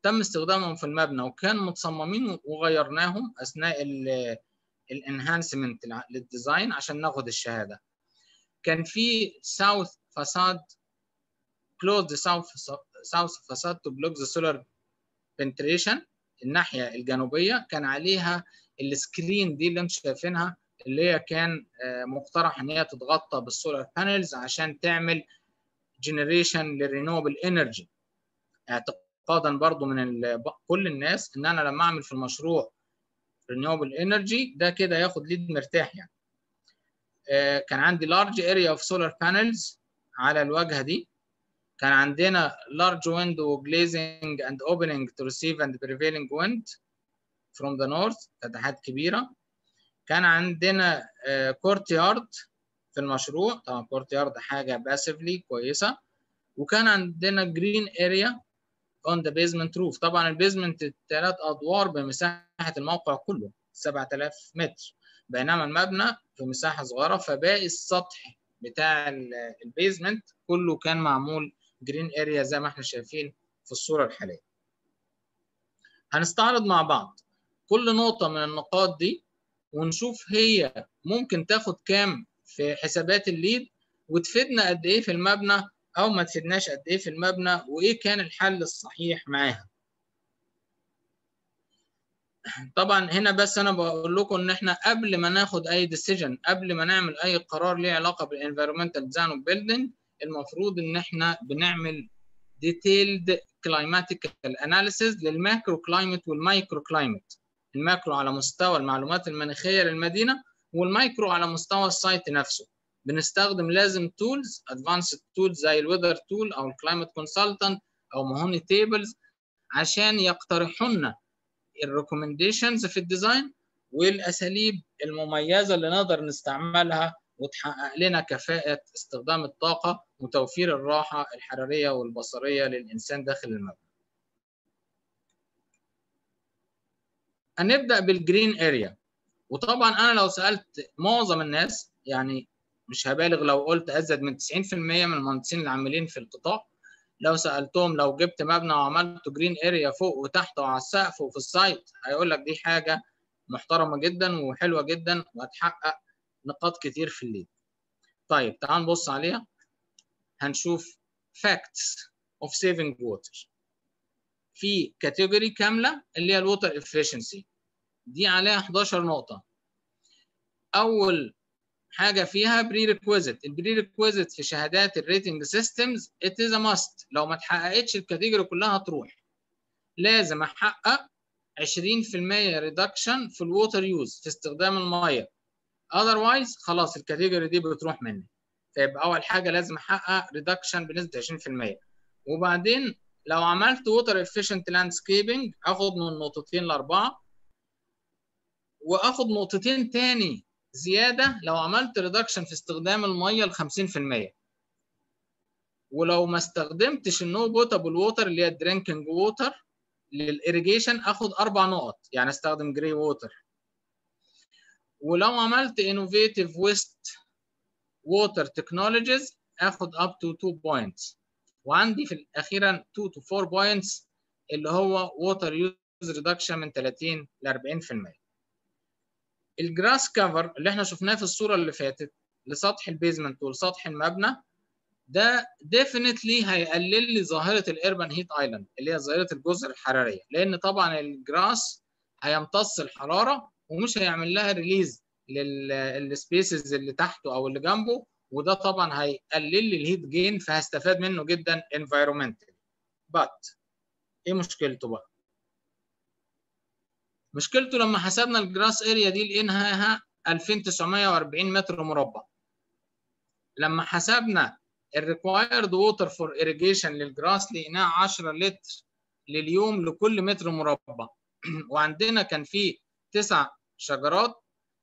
تم استخدامهم في المبنى وكان متصممين وغيرناهم اثناء الانهانسمنت للديزاين عشان ناخد الشهاده كان في ساوث فاساد close the south south facade to block the solar penetration الناحيه الجنوبيه كان عليها السكرين دي اللي انتم شايفينها اللي هي كان مقترح ان هي تتغطى بالسولار بانلز عشان تعمل جنريشن للرينوبل انرجي اعتقادا برضو من كل الناس ان انا لما اعمل في المشروع رينوبل انرجي ده كده ياخد ليد مرتاح يعني كان عندي large area of solar panels على الواجهه دي كان عندنا large window glazing and opening to receive and prevailing wind from the north فتحات كبيره كان عندنا كورت يارد في المشروع طبعا كورت يارد حاجه باسفلي كويسه وكان عندنا جرين اريا on the basement roof طبعا البيزمنت ثلاث ادوار بمساحه الموقع كله 7000 متر بينما المبنى في مساحه صغيره فباقي السطح بتاع البيزمنت كله كان معمول جرين اريا زي ما احنا شايفين في الصوره الحاليه هنستعرض مع بعض كل نقطه من النقاط دي ونشوف هي ممكن تاخد كام في حسابات الليد وتفيدنا قد ايه في المبنى او ما تفيدناش قد ايه في المبنى وايه كان الحل الصحيح معاها طبعا هنا بس انا بقول لكم ان احنا قبل ما ناخد اي ديسيجن قبل ما نعمل اي قرار ليه علاقه بالانفيرمنتال ديزاين اوف بيلدينج المفروض ان احنا بنعمل ديتيلد كلايماتيكال اناليسيز للماكرو كلايمت والمايكرو كلايمت الماكرو على مستوى المعلومات المناخيه للمدينه والمايكرو على مستوى السايت نفسه بنستخدم لازم تولز ادفانسد تولز زي الويذر تول او الكلايمت كونسلتنت او مهوني تيبلز عشان يقترحوا لنا الريكومنديشنز في الديزاين والاساليب المميزه اللي نقدر نستعملها وتحقق لنا كفاءه استخدام الطاقه وتوفير الراحه الحراريه والبصريه للانسان داخل المبنى. هنبدا بالجرين اريا وطبعا انا لو سالت معظم الناس يعني مش هبالغ لو قلت ازيد من 90% من المهندسين اللي عاملين في القطاع لو سالتهم لو جبت مبنى وعملت جرين اريا فوق وتحت وعلى السقف وفي السايت هيقول لك دي حاجه محترمه جدا وحلوه جدا وهتحقق نقاط كتير في الليد. طيب تعال نبص عليها هنشوف facts of saving water في كاتيجوري كامله اللي هي الووتر efficiency دي عليها 11 نقطه اول حاجه فيها بري ريكويزيت البري ريكويزيت في شهادات الريتنج سيستمز ات از ماست لو ما اتحققتش الكاتيجوري كلها هتروح لازم احقق 20% ريدكشن في الووتر يوز في استخدام الميه اذروايز خلاص الكاتيجوري دي بتروح مني فيبقى اول حاجه لازم احقق ريدكشن بنسبه 20% وبعدين لو عملت ووتر افيشنت لاندسكيبنج اخد من نقطتين لاربعه واخد نقطتين تاني زياده لو عملت ريدكشن في استخدام الميه ل 50% ولو ما استخدمتش النو بوتابل ووتر اللي هي الدرينكينج ووتر للإيريجيشن اخد اربع نقط يعني استخدم جري ووتر ولو عملت انوفيتيف ويست ووتر تكنولوجيز اخد اب تو 2 بوينتس وعندي في الاخيرا 2 تو 4 بوينتس اللي هو ووتر يوز ريدكشن من 30 ل 40% الجراس كفر اللي احنا شفناه في الصوره اللي فاتت لسطح البيزمنت ولسطح المبنى ده ديفينتلي هيقلل لي ظاهره الاربن هيت ايلاند اللي هي ظاهره الجزر الحراريه لان طبعا الجراس هيمتص الحراره ومش هيعمل لها ريليز للسبيسز اللي تحته او اللي جنبه وده طبعا هيقلل لي الهيت جين فهستفاد منه جدا انفايرمنتال بات ايه مشكلته بقى مشكلته لما حسبنا الجراس اريا دي لقيناها 2940 متر مربع لما حسبنا الريكوايرد ووتر فور irrigation للجراس لقيناه 10 لتر لليوم لكل متر مربع وعندنا كان في تسع شجرات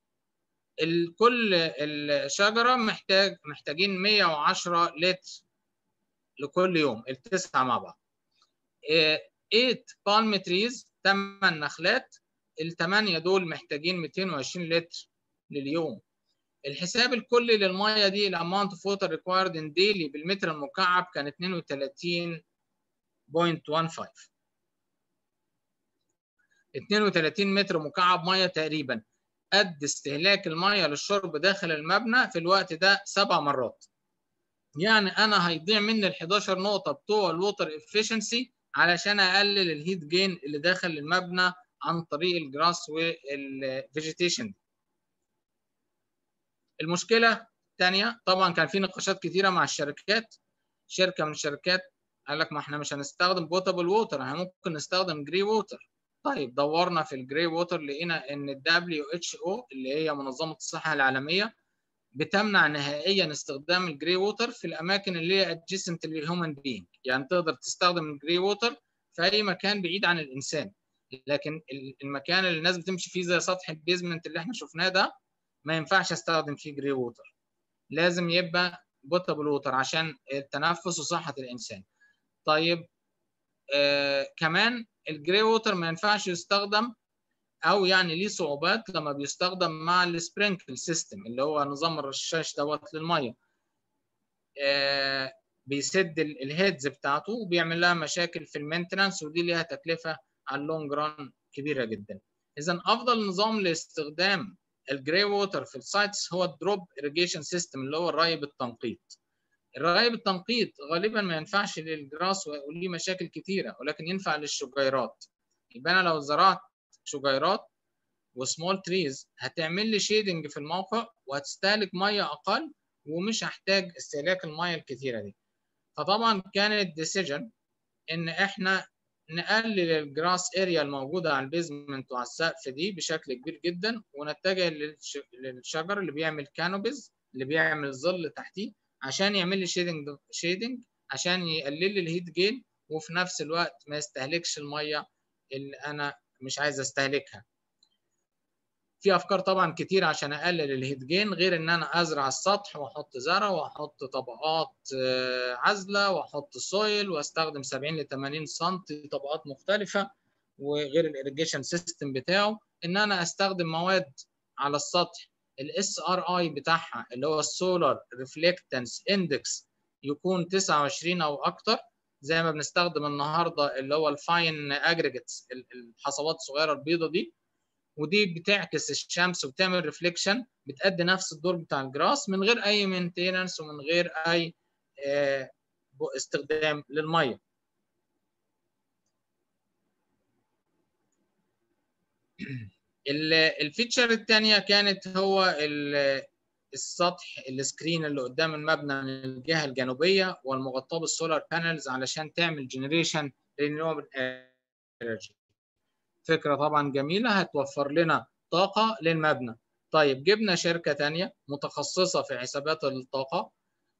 كل الشجره محتاج محتاجين 110 لتر لكل يوم التسعه مع بعض 8 بالم تريز 8 نخلات الثمانيه دول محتاجين 220 لتر لليوم الحساب الكلي للميه دي الاماونت اوف ووتر ريكوايرد ان ديلي بالمتر المكعب كان 32.15 32 متر مكعب ميه تقريبا قد استهلاك الميه للشرب داخل المبنى في الوقت ده سبع مرات يعني انا هيضيع مني ال 11 نقطه بتوع الووتر افشنسي علشان اقلل الهيت جين اللي داخل المبنى عن طريق الجراس والفيجيتيشن المشكله الثانيه طبعا كان في نقاشات كثيره مع الشركات شركه من الشركات قال لك ما احنا مش هنستخدم بوتابل ووتر احنا ممكن نستخدم جري ووتر طيب دورنا في الجري ووتر لقينا ان ال WHO اللي هي منظمه الصحه العالميه بتمنع نهائيا استخدام الجري ووتر في الاماكن اللي هي ادجيسنت للهيومن بينج يعني تقدر تستخدم الجري ووتر في اي مكان بعيد عن الانسان لكن المكان اللي الناس بتمشي فيه زي سطح البيزمنت اللي احنا شفناه ده ما ينفعش استخدم فيه جري ووتر لازم يبقى بوتابل ووتر عشان التنفس وصحه الانسان طيب آه كمان الجري ووتر ما ينفعش يستخدم او يعني ليه صعوبات لما بيستخدم مع السبرينكل سيستم اللي هو نظام الرشاش دوت للميه آه بيسد الهيدز بتاعته وبيعمل لها مشاكل في المينتنانس ودي ليها تكلفه على اللونج ران كبيره جدا اذا افضل نظام لاستخدام الجري ووتر في السايتس هو الدروب irrigation سيستم اللي هو الري بالتنقيط الري بالتنقيط غالبا ما ينفعش للجراس وليه مشاكل كتيره ولكن ينفع للشجيرات يبقى انا لو زرعت شجيرات وسمول تريز هتعمل لي شيدنج في الموقع وهتستهلك ميه اقل ومش هحتاج استهلاك الميه الكتيره دي فطبعا كان الديسيجن ان احنا نقلل الجراس اريا الموجوده على البيزمنت وعلى السقف دي بشكل كبير جدا ونتجه للشجر اللي بيعمل كانوبيز اللي بيعمل ظل تحتيه عشان يعمل لي شيدنج شيدنج عشان يقلل لي الهيت جين وفي نفس الوقت ما يستهلكش الميه اللي انا مش عايز استهلكها في افكار طبعا كتير عشان اقلل الهيت جين غير ان انا ازرع السطح واحط زرع واحط طبقات عزله واحط سويل واستخدم 70 ل 80 سم طبقات مختلفه وغير الاريجيشن سيستم بتاعه ان انا استخدم مواد على السطح الاس ار اي بتاعها اللي هو السولار ريفلكتنس اندكس يكون 29 او اكتر زي ما بنستخدم النهارده اللي هو الفاين اجريجيتس الحصوات الصغيره البيضه دي ودي بتعكس الشمس وبتعمل ريفليكشن بتأدي نفس الدور بتاع الجراس من غير اي مينتيننس ومن غير اي استخدام للميه الفيتشر الثانيه كانت هو السطح السكرين اللي قدام المبنى من الجهه الجنوبيه والمغطاه بالسولار بانلز علشان تعمل جنريشن رينيوبل انرجي فكره طبعا جميله هتوفر لنا طاقه للمبنى طيب جبنا شركه ثانيه متخصصه في حسابات الطاقه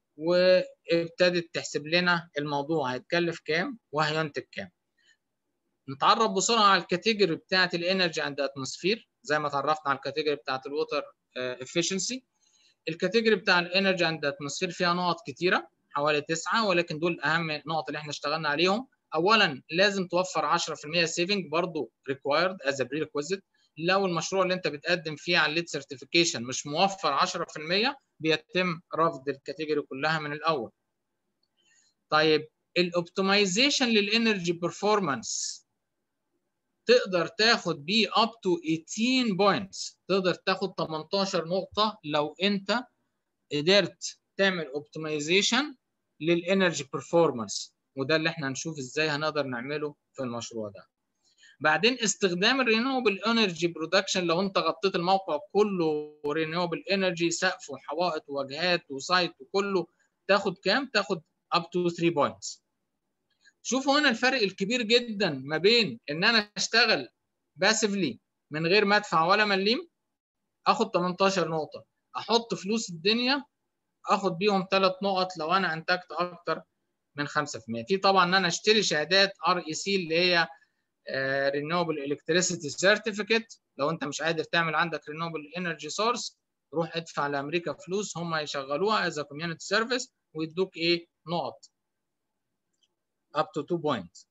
وابتدت تحسب لنا الموضوع هيتكلف كام وهينتج كام نتعرف بسرعه على الكاتيجوري بتاعه الانرجي عند اتموسفير زي ما تعرفنا على الكاتيجوري بتاعه الووتر افشنسي الكاتيجوري بتاع الانرجي عند اتموسفير فيها نقط كتيره حوالي تسعه ولكن دول اهم نقط اللي احنا اشتغلنا عليهم اولا لازم توفر 10% سيفنج برضه ريكوايرد از بري ريكويزيت لو المشروع اللي انت بتقدم فيه على الليد سيرتيفيكيشن مش موفر 10% بيتم رفض الكاتيجوري كلها من الاول طيب الاوبتمايزيشن للانرجي بيرفورمانس تقدر تاخد بيه up to 18 بوينتس تقدر تاخد 18 نقطة لو انت قدرت تعمل اوبتمايزيشن للانرجي بيرفورمانس وده اللي احنا هنشوف ازاي هنقدر نعمله في المشروع ده بعدين استخدام الرينوبل انرجي برودكشن لو انت غطيت الموقع كله رينوبل انرجي سقف وحوائط وواجهات وسايت وكله تاخد كام تاخد up to 3 بوينتس شوفوا هنا الفرق الكبير جدا ما بين ان انا اشتغل باسفلي من غير ما ادفع ولا مليم اخد 18 نقطه احط فلوس الدنيا اخد بيهم ثلاث نقط لو انا انتجت اكتر من 5% في طبعا ان انا اشتري شهادات ار اي سي اللي هي رينوبل الكتريسيتي سيرتيفيكت لو انت مش قادر تعمل عندك رينوبل انرجي سورس روح ادفع لامريكا فلوس هم يشغلوها از كوميونتي سيرفيس ويدوك ايه نقط up to 2 points.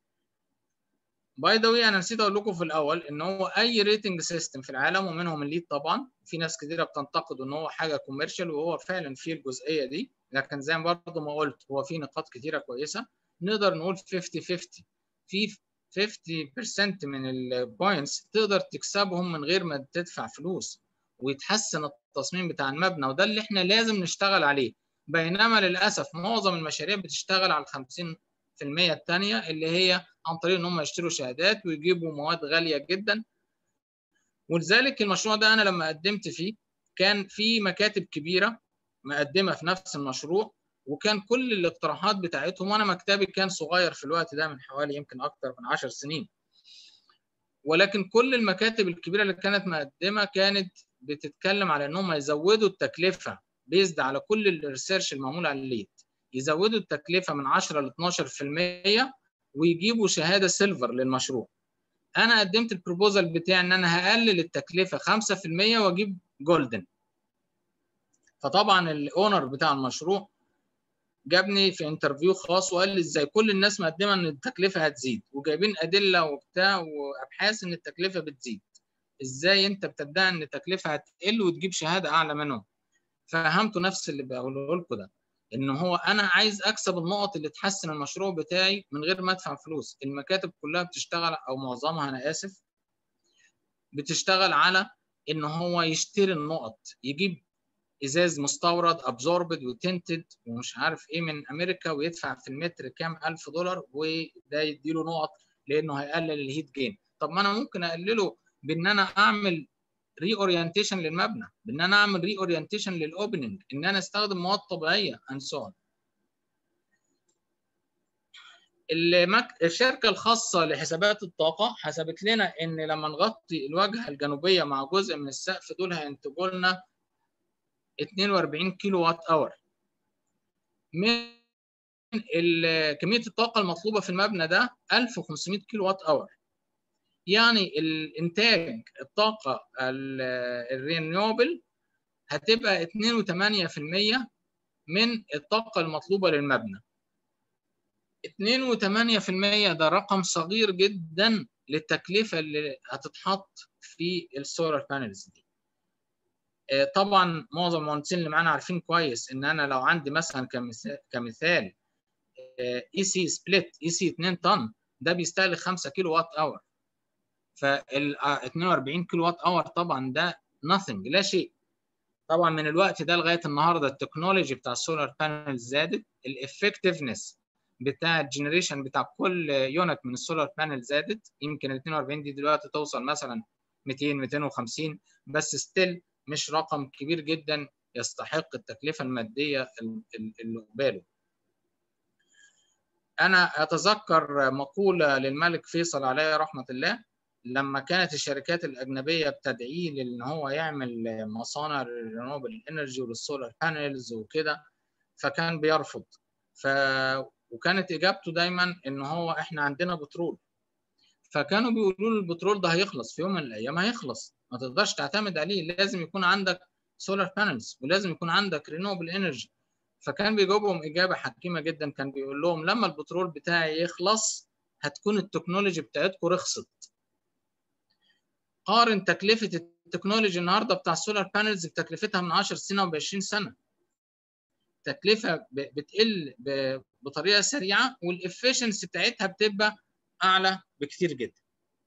باي ذا واي انا نسيت اقول لكم في الاول ان هو اي ريتنج سيستم في العالم ومنهم الليد طبعا في ناس كتيره بتنتقد ان هو حاجه كوميرشال وهو فعلا فيه الجزئيه دي لكن زي ما برضه ما قلت هو في نقاط كتيره كويسه نقدر نقول 50 50 في 50% من البوينتس تقدر تكسبهم من غير ما تدفع فلوس ويتحسن التصميم بتاع المبنى وده اللي احنا لازم نشتغل عليه بينما للاسف معظم المشاريع بتشتغل على ال 50% الثانيه اللي هي عن طريق ان هم يشتروا شهادات ويجيبوا مواد غاليه جدا ولذلك المشروع ده انا لما قدمت فيه كان في مكاتب كبيره مقدمه في نفس المشروع وكان كل الاقتراحات بتاعتهم وانا مكتبي كان صغير في الوقت ده من حوالي يمكن اكتر من 10 سنين ولكن كل المكاتب الكبيره اللي كانت مقدمه كانت بتتكلم على انهم يزودوا التكلفه بيزد على كل الريسيرش المعمول على الليد يزودوا التكلفه من 10 ل 12% ويجيبوا شهاده سيلفر للمشروع انا قدمت البروبوزال بتاعي ان انا هقلل التكلفه 5% واجيب جولدن فطبعا الاونر بتاع المشروع جابني في انترفيو خاص وقال لي ازاي كل الناس مقدمه ان التكلفه هتزيد وجايبين ادله وبتاع وابحاث ان التكلفه بتزيد ازاي انت بتدعي ان التكلفه هتقل وتجيب شهاده اعلى منهم فهمتوا نفس اللي بقوله لكم ده ان هو انا عايز اكسب النقط اللي تحسن المشروع بتاعي من غير ما ادفع فلوس المكاتب كلها بتشتغل او معظمها انا اسف بتشتغل على ان هو يشتري النقط يجيب ازاز مستورد ابزوربد وتنتد ومش عارف ايه من امريكا ويدفع في المتر كام الف دولار وده يديله نقط لانه هيقلل الهيت جين طب ما انا ممكن اقلله بان انا اعمل ري اورينتيشن للمبنى بان انا اعمل ري اورينتيشن للاوبننج ان انا استخدم مواد طبيعيه اند سو المك... الشركه الخاصه لحسابات الطاقه حسبت لنا ان لما نغطي الواجهه الجنوبيه مع جزء من السقف دول هينتجوا لنا 42 كيلو وات اور من كميه الطاقه المطلوبه في المبنى ده 1500 كيلو وات اور يعني الانتاج الطاقه الرينيوبل هتبقى 2.8% من الطاقه المطلوبه للمبنى 2.8% ده رقم صغير جدا للتكلفه اللي هتتحط في السولار بانلز دي طبعا معظم المهندسين اللي معانا عارفين كويس ان انا لو عندي مثلا كمثال كمثال اي سي سبليت اي سي 2 طن ده بيستهلك 5 كيلو وات اور فال 42 كيلو وات اور طبعا ده nothing لا شيء طبعا من الوقت ده لغايه النهارده التكنولوجي بتاع السولار بانل زادت الافكتفنس بتاع الجنريشن بتاع كل يونت من السولار بانل زادت يمكن ال 42 دي دلوقتي توصل مثلا 200 250 بس ستيل مش رقم كبير جدا يستحق التكلفه الماديه اللي قباله. انا اتذكر مقوله للملك فيصل عليه رحمه الله لما كانت الشركات الاجنبيه بتدعيه لان هو يعمل مصانع للرينوبل انرجي وللسولار بانلز وكده فكان بيرفض ف وكانت اجابته دايما ان هو احنا عندنا بترول فكانوا بيقولوا له البترول ده هيخلص في يوم من الايام هيخلص ما تقدرش تعتمد عليه لازم يكون عندك سولار بانلز ولازم يكون عندك رينوبل انرجي فكان بيجاوبهم اجابه حكيمه جدا كان بيقول لهم لما البترول بتاعي يخلص هتكون التكنولوجي بتاعتكم رخصت قارن تكلفه التكنولوجي النهارده بتاع السولار بانلز بتكلفتها من 10 سنه و 20 سنه تكلفه بتقل بطريقه سريعه والافشنسي بتاعتها بتبقى اعلى بكثير جدا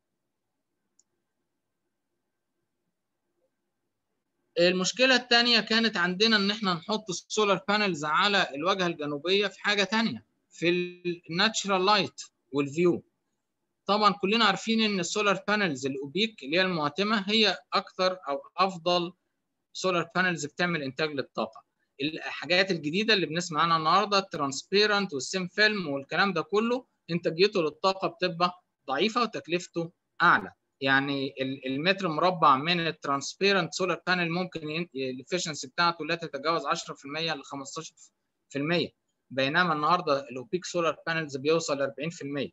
المشكله الثانيه كانت عندنا ان احنا نحط السولار بانلز على الواجهه الجنوبيه في حاجه ثانيه في الناتشرال لايت والفيو طبعا كلنا عارفين ان السولار بانلز الاوبيك اللي هي المعتمه هي اكثر او افضل سولار بانلز بتعمل انتاج للطاقه الحاجات الجديده اللي بنسمع عنها النهارده الترانسبيرنت والسيم فيلم والكلام ده كله انتاجيته للطاقه بتبقى ضعيفه وتكلفته اعلى يعني المتر مربع من الترانسبيرنت سولار بانل ممكن الافشنسي بتاعته لا تتجاوز 10% ل 15% بينما النهارده الاوبيك سولار بانلز بيوصل ل 40%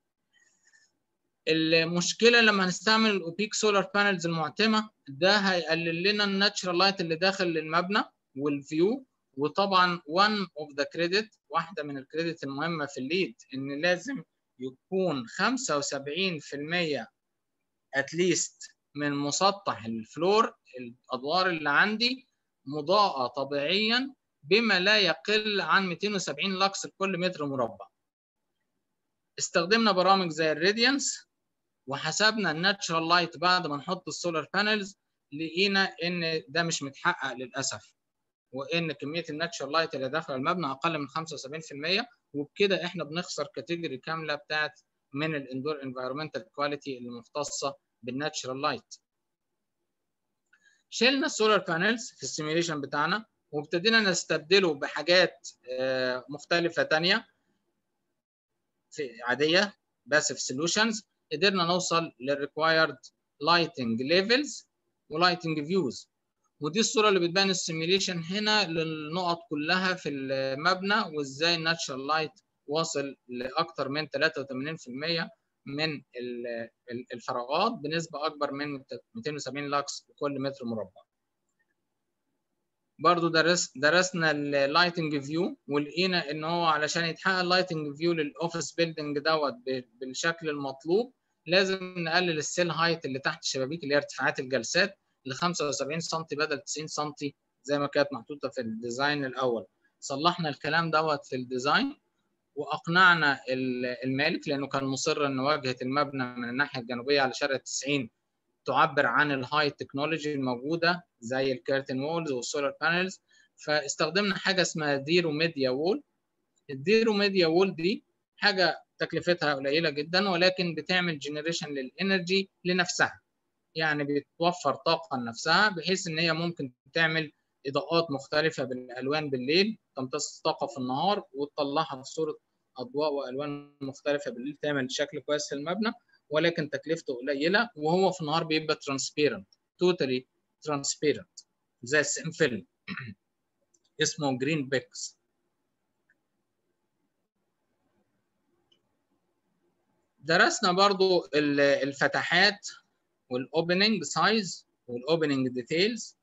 المشكله لما هنستعمل الاوبيك سولار بانلز المعتمه ده هيقلل لنا الناتشرال لايت اللي داخل المبنى والفيو وطبعا one of the credit واحده من الكريدت المهمه في الليد ان لازم يكون 75% اتليست من مسطح الفلور الادوار اللي عندي مضاءه طبيعيا بما لا يقل عن 270 لكس لكل متر مربع استخدمنا برامج زي الراديانس وحسبنا الناتشرال لايت بعد ما نحط السولار بانلز لقينا ان ده مش متحقق للاسف وان كميه الناتشرال لايت اللي داخله المبنى اقل من 75% وبكده احنا بنخسر كاتيجوري كامله بتاعت من الاندور انفايرمنتال كواليتي المختصه بالناتشرال لايت شلنا السولار بانلز في السيميوليشن بتاعنا وابتدينا نستبدله بحاجات مختلفه ثانيه في عاديه باسف سولوشنز قدرنا نوصل للريكوايرد لايتنج ليفلز ولايتنج فيوز ودي الصوره اللي بتبان السيميوليشن هنا للنقط كلها في المبنى وازاي الناتشرال لايت واصل لاكثر من 83% من الفراغات بنسبه اكبر من 270 لكس لكل متر مربع. برضو درس درسنا اللايتنج فيو ولقينا ان هو علشان يتحقق اللايتنج فيو للاوفيس بيلدنج دوت بالشكل المطلوب لازم نقلل السيل هايت اللي تحت الشبابيك اللي هي ارتفاعات الجلسات ل 75 سم بدل 90 سم زي ما كانت محطوطه في الديزاين الاول. صلحنا الكلام دوت في الديزاين واقنعنا المالك لانه كان مصر ان واجهه المبنى من الناحيه الجنوبيه على شارع 90 تعبر عن الهاي تكنولوجي الموجوده زي الكيرتن وولز والسولار بانلز فاستخدمنا حاجه اسمها ديرو ميديا وول الديرو ميديا وول دي حاجه تكلفتها قليله جدا ولكن بتعمل جنريشن للانرجي لنفسها يعني بتوفر طاقه لنفسها بحيث ان هي ممكن تعمل اضاءات مختلفه بالالوان بالليل تمتص طاقه في النهار وتطلعها في صوره اضواء والوان مختلفه بالليل تعمل شكل كويس في المبنى ولكن تكلفته قليله وهو في النهار بيبقى ترانسبيرنت توتالي ترانسبيرنت زي السين فيلم اسمه جرين بيكس درسنا برضو الفتحات والاوبننج سايز والاوبننج ديتيلز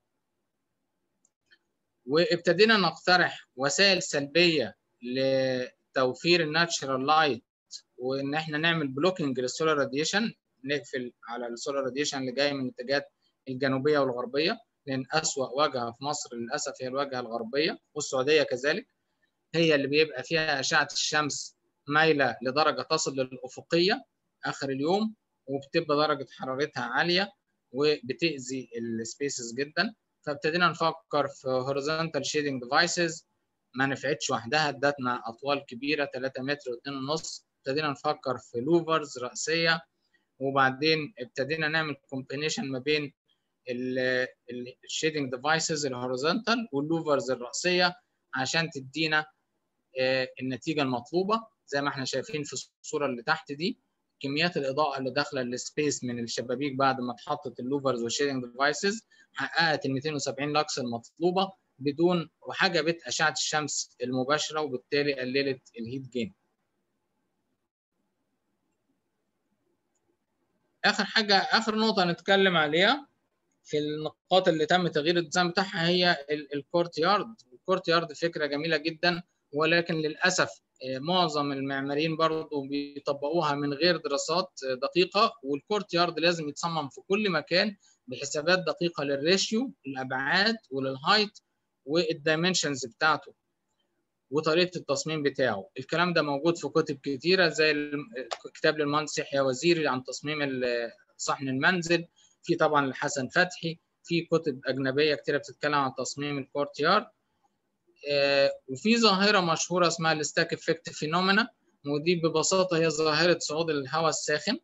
وابتدينا نقترح وسائل سلبيه لتوفير الناتشرال لايت وان احنا نعمل بلوكينج للسولار راديشن نقفل على السولار راديشن اللي جاي من الاتجاهات الجنوبيه والغربيه لان اسوا واجهه في مصر للاسف هي الواجهه الغربيه والسعوديه كذلك هي اللي بيبقى فيها اشعه الشمس مايله لدرجه تصل للافقيه اخر اليوم وبتبقى درجه حرارتها عاليه وبتاذي السبيسز جدا فابتدينا نفكر في هوريزونتال شيدنج ديفايسز ما نفعتش وحدها ادتنا اطوال كبيره 3 متر و2 ونص ابتدينا نفكر في لوفرز راسيه وبعدين ابتدينا نعمل كومبينيشن ما بين الشيدنج ديفايسز الهوريزونتال واللوفرز الراسيه عشان تدينا النتيجه المطلوبه زي ما احنا شايفين في الصوره اللي تحت دي كميات الاضاءه اللي داخله السبيس من الشبابيك بعد ما اتحطت اللوفرز والشيدنج ديفايسز حققت ال 270 لكس المطلوبه بدون وحجبت اشعه الشمس المباشره وبالتالي قللت الهيت جين. اخر حاجه اخر نقطه هنتكلم عليها في النقاط اللي تم تغيير الديزاين بتاعها هي الكورت يارد الكورت يارد فكره جميله جدا ولكن للاسف معظم المعماريين برضه بيطبقوها من غير دراسات دقيقه والكورت يارد لازم يتصمم في كل مكان بحسابات دقيقه للريشيو الابعاد وللهايت والدايمنشنز بتاعته وطريقه التصميم بتاعه الكلام ده موجود في كتب كتيره زي كتاب للمهندس يحيى وزيري عن تصميم صحن المنزل في طبعا الحسن فتحي في كتب اجنبيه كتيره بتتكلم عن تصميم الكورت يارد وفي ظاهره مشهوره اسمها الستاك افكت فينومينا ودي ببساطه هي ظاهره صعود الهواء الساخن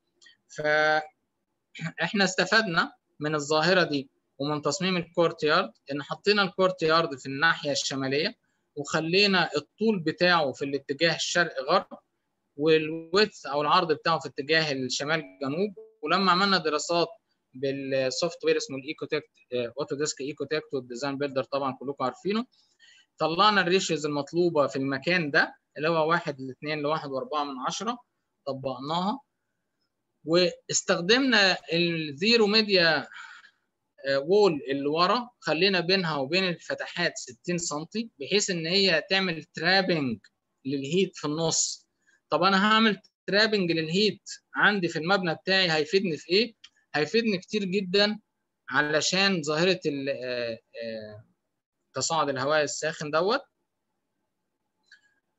فاحنا استفدنا من الظاهره دي ومن تصميم الكورت يارد ان حطينا الكورت يارد في الناحيه الشماليه وخلينا الطول بتاعه في الاتجاه الشرق غرب والويدث او العرض بتاعه في اتجاه الشمال جنوب ولما عملنا دراسات بالسوفت وير اسمه الايكوتكت اوتوديسك ايكوتكت والديزاين بيلدر طبعا كلكم عارفينه طلعنا الريشيوز المطلوبه في المكان ده اللي هو 1 ل 2 ل 1 و4 من 10 طبقناها واستخدمنا الزيرو ميديا وول اللي ورا خلينا بينها وبين الفتحات 60 سم بحيث ان هي تعمل ترابنج للهيت في النص طب انا هعمل ترابنج للهيت عندي في المبنى بتاعي هيفيدني في ايه هيفيدني كتير جدا علشان ظاهره تصاعد الهواء الساخن دوت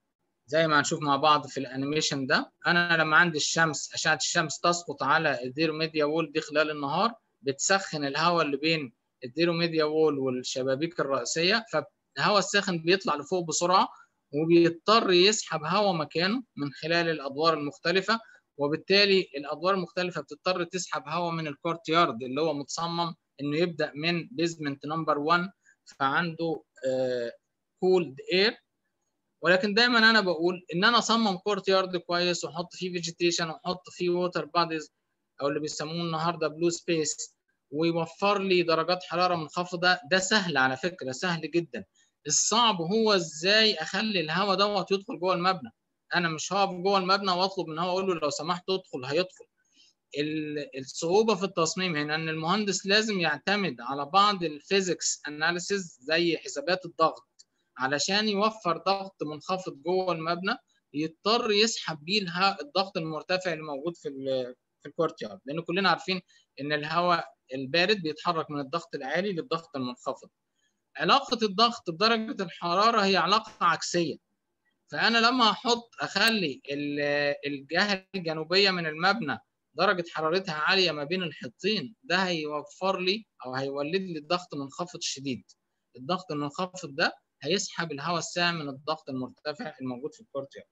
زي ما هنشوف مع بعض في الانيميشن ده انا لما عندي الشمس اشعه الشمس تسقط على الديرو ميديا وول دي خلال النهار بتسخن الهواء اللي بين الديرو ميديا وول والشبابيك الرئيسيه فالهواء الساخن بيطلع لفوق بسرعه وبيضطر يسحب هواء مكانه من خلال الادوار المختلفه وبالتالي الادوار المختلفه بتضطر تسحب هواء من الكورت يارد اللي هو متصمم انه يبدا من بيزمنت نمبر 1 فعنده كولد uh, اير ولكن دايما انا بقول ان انا اصمم كورت يارد كويس واحط فيه فيجيتيشن واحط فيه ووتر باديز او اللي بيسموه النهارده بلو سبيس ويوفر لي درجات حراره منخفضه ده سهل على فكره سهل جدا الصعب هو ازاي اخلي الهواء دوت يدخل جوه المبنى انا مش هقف جوه المبنى واطلب من هو اقول له لو سمحت ادخل هيدخل الصعوبه في التصميم هنا ان المهندس لازم يعتمد على بعض الفيزيكس اناليسيز زي حسابات الضغط علشان يوفر ضغط منخفض جوه المبنى يضطر يسحب بيه الضغط المرتفع اللي موجود في في الكورت يارد لان كلنا عارفين ان الهواء البارد بيتحرك من الضغط العالي للضغط المنخفض علاقه الضغط بدرجه الحراره هي علاقه عكسيه فانا لما احط اخلي الجهه الجنوبيه من المبنى درجه حرارتها عاليه ما بين الحيطين ده هيوفر لي او هيولد لي ضغط منخفض شديد الضغط المنخفض ده هيسحب الهواء السام من الضغط المرتفع الموجود في الكورتيارد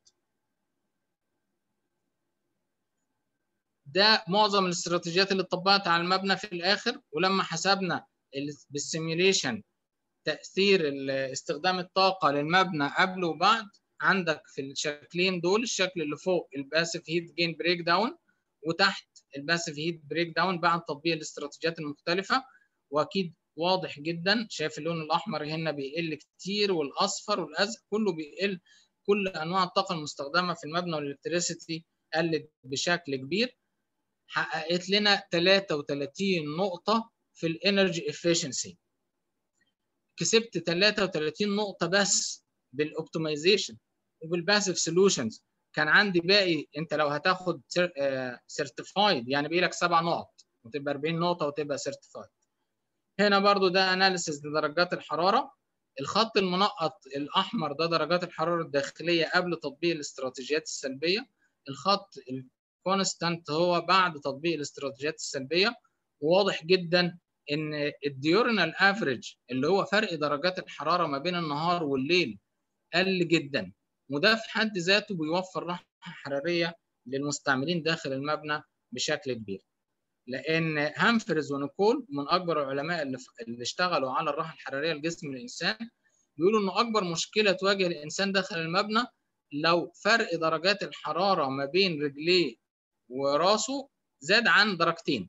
ده معظم الاستراتيجيات اللي اتطبقت على المبنى في الاخر ولما حسبنا بالسيميوليشن تاثير استخدام الطاقه للمبنى قبل وبعد عندك في الشكلين دول الشكل اللي فوق الباسيف هيت جين بريك داون وتحت الباسيف هيت بريك داون بعد تطبيق الاستراتيجيات المختلفه واكيد واضح جدا شايف اللون الاحمر هنا بيقل كتير والاصفر والازرق كله بيقل كل انواع الطاقه المستخدمه في المبنى والالكتريسيتي قلت بشكل كبير حققت لنا 33 نقطه في الانرجي افشنسي كسبت 33 نقطه بس بالاوبتمايزيشن وبالباسيف سولوشنز كان عندي باقي انت لو هتاخد سيرتيفايد يعني باقي لك سبع نقط وتبقى 40 نقطه وتبقى سيرتيفايد هنا برضو ده اناليسيس لدرجات الحراره الخط المنقط الاحمر ده درجات الحراره الداخليه قبل تطبيق الاستراتيجيات السلبيه الخط الكونستانت هو بعد تطبيق الاستراتيجيات السلبيه وواضح جدا ان الديورنال افريج اللي هو فرق درجات الحراره ما بين النهار والليل قل جدا وده في حد ذاته بيوفر راحه حراريه للمستعملين داخل المبنى بشكل كبير لان هامفرز ونيكول من اكبر العلماء اللي, اللي اشتغلوا على الراحه الحراريه لجسم الانسان بيقولوا انه اكبر مشكله تواجه الانسان داخل المبنى لو فرق درجات الحراره ما بين رجليه وراسه زاد عن درجتين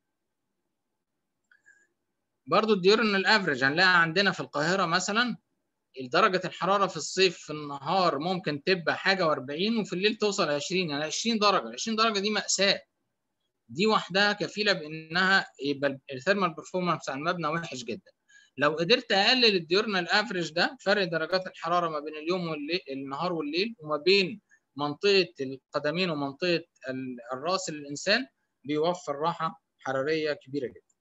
برضو الديورنال افريج هنلاقي عندنا في القاهره مثلا درجة الحرارة في الصيف في النهار ممكن تبقى حاجة و40 وفي الليل توصل 20 يعني 20 درجة 20 درجة دي مأساة دي وحدها كفيلة بإنها يبقى الثيرمال برفورمانس بتاع المبنى وحش جدا لو قدرت أقلل الديورنال افريج ده فرق درجات الحرارة ما بين اليوم والليل النهار والليل وما بين منطقة القدمين ومنطقة الراس للإنسان بيوفر راحة حرارية كبيرة جدا.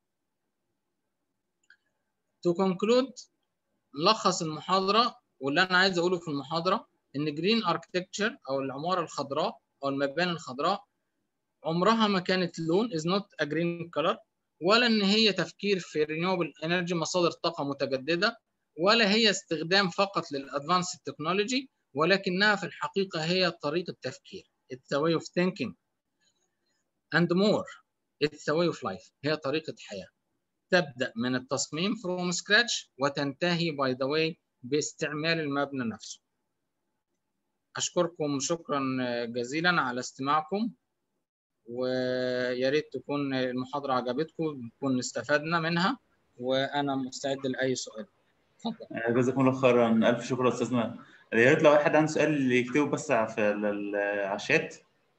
To conclude ملخص المحاضرة واللي أنا عايز أقوله في المحاضرة إن جرين اركتكتشر أو العمارة الخضراء أو المباني الخضراء عمرها ما كانت لون is not a green color ولا إن هي تفكير في renewable energy مصادر طاقة متجددة ولا هي استخدام فقط للادفانس تكنولوجي ولكنها في الحقيقة هي طريقة تفكير it's a way of thinking and more it's a way of life هي طريقة حياة تبدأ من التصميم from scratch وتنتهي by the way باستعمال المبنى نفسه أشكركم شكرا جزيلا على استماعكم ويا ريت تكون المحاضرة عجبتكم نكون استفدنا منها وأنا مستعد لأي سؤال اتفضل جزاكم الله خيرا ألف شكر أستاذنا يا ريت لو واحد عنده سؤال يكتبه بس في على الشات